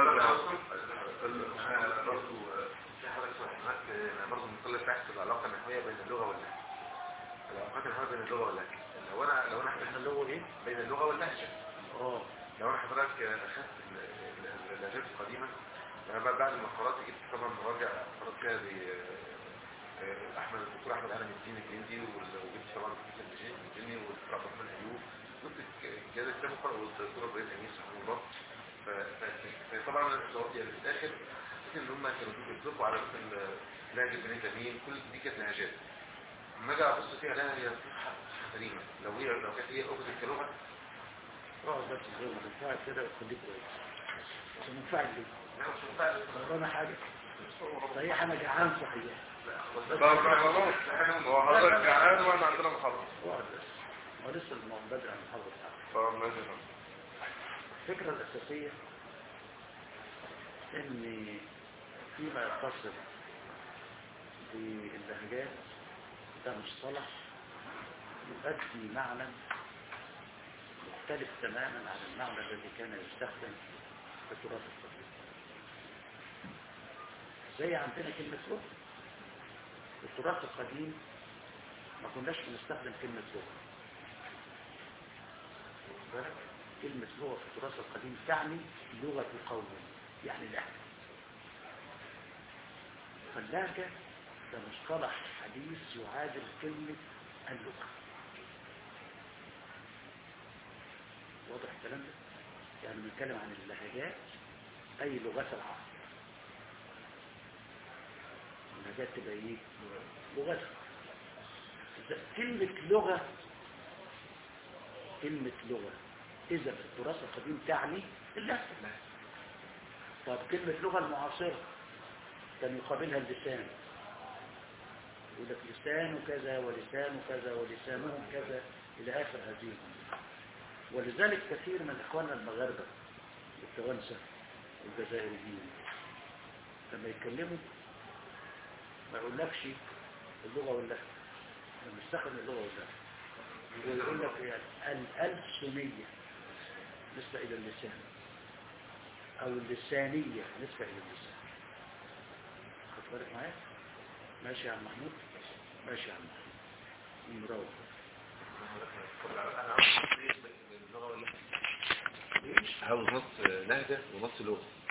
انا برضه في حاجه اسمها انا برضه مطلع بحث العلاقه النحويه بين اللغه واللهجه العلاقات النحويه بين اللغه واللهجه لو انا لو انا احنا اللي هو ايه بين اللغه واللهجه اه لو انا حضرتك اخذت ال- ال- اللهجات القديمه انا بقى بعد ما قرات جبت طبعا مراجع قرات كده زي آه، آه، احمد الدكتور احمد علم الدين الجندي وال- وجبت طبعا الدكتور الجندي والدكتور عبد الرحمن ايوب جبت ك- كده كتاب قرأ والدكتور ابراهيم امين سبحان الله ف- ف- فطبعا الصوت يعني في الاخر حسيت ان هم كانوا بيطلقوا على مثل لهجه بني تميم كل دي كانت لهجات لما اجي ابص فيها لا هي صفحه سليمه لو هي لو كانت هي اخذت كلغه اقعد بس زي ما تنفعل كده وخليك كويس عشان منفعل ليه لا مش مفعل ورانا حاجة صحيح انا جعان صحيح طب ما خلاص هو حضرتك جعان واحنا عندنا محاضرة اقعد بس هو لسه الموضوع بدأ عن المحاضرة بتاعته طب ماشي الفكرة الأساسية إن فيما يتصل باللهجات ده مصطلح يؤدي معنى مختلف تماما عن المعنى الذي كان يستخدم في التراث القديم زي عندنا كلمة لغة في التراث القديم ما كناش بنستخدم كلمة لغة بالك؟ كلمة لغة في التراث القديم تعني لغة قوم يعني لهجة فاللهجة ده مصطلح حديث يعادل كلمة اللغة واضح الكلام ده؟ يعني بنتكلم عن اللهجات أي لغات العرب اللهجات تبقى ايه؟ لغات إذا كلمة لغة كلمة لغة إذا في التراث القديم تعني اللهجة طب كلمة لغة المعاصرة كان يقابلها اللسان يقول لك لسان كذا ولسان كذا ولسانهم كذا إلى آخر هذه الأمور. ولذلك كثير من إخواننا المغاربة والتوانسة والجزائريين لما يتكلموا ما يقولكش اللغة واللهجة لما يستخدم اللغة واللهجة ويقول لك يعني الألسنية نسبة إلى اللسان أو اللسانية نسبة إلى اللسان خد بالك معايا ماشي يا عم محمود ماشي يا عم محمود مروح انا عاوز نص اللغه ولا عاوز نص لهجه ونص لغه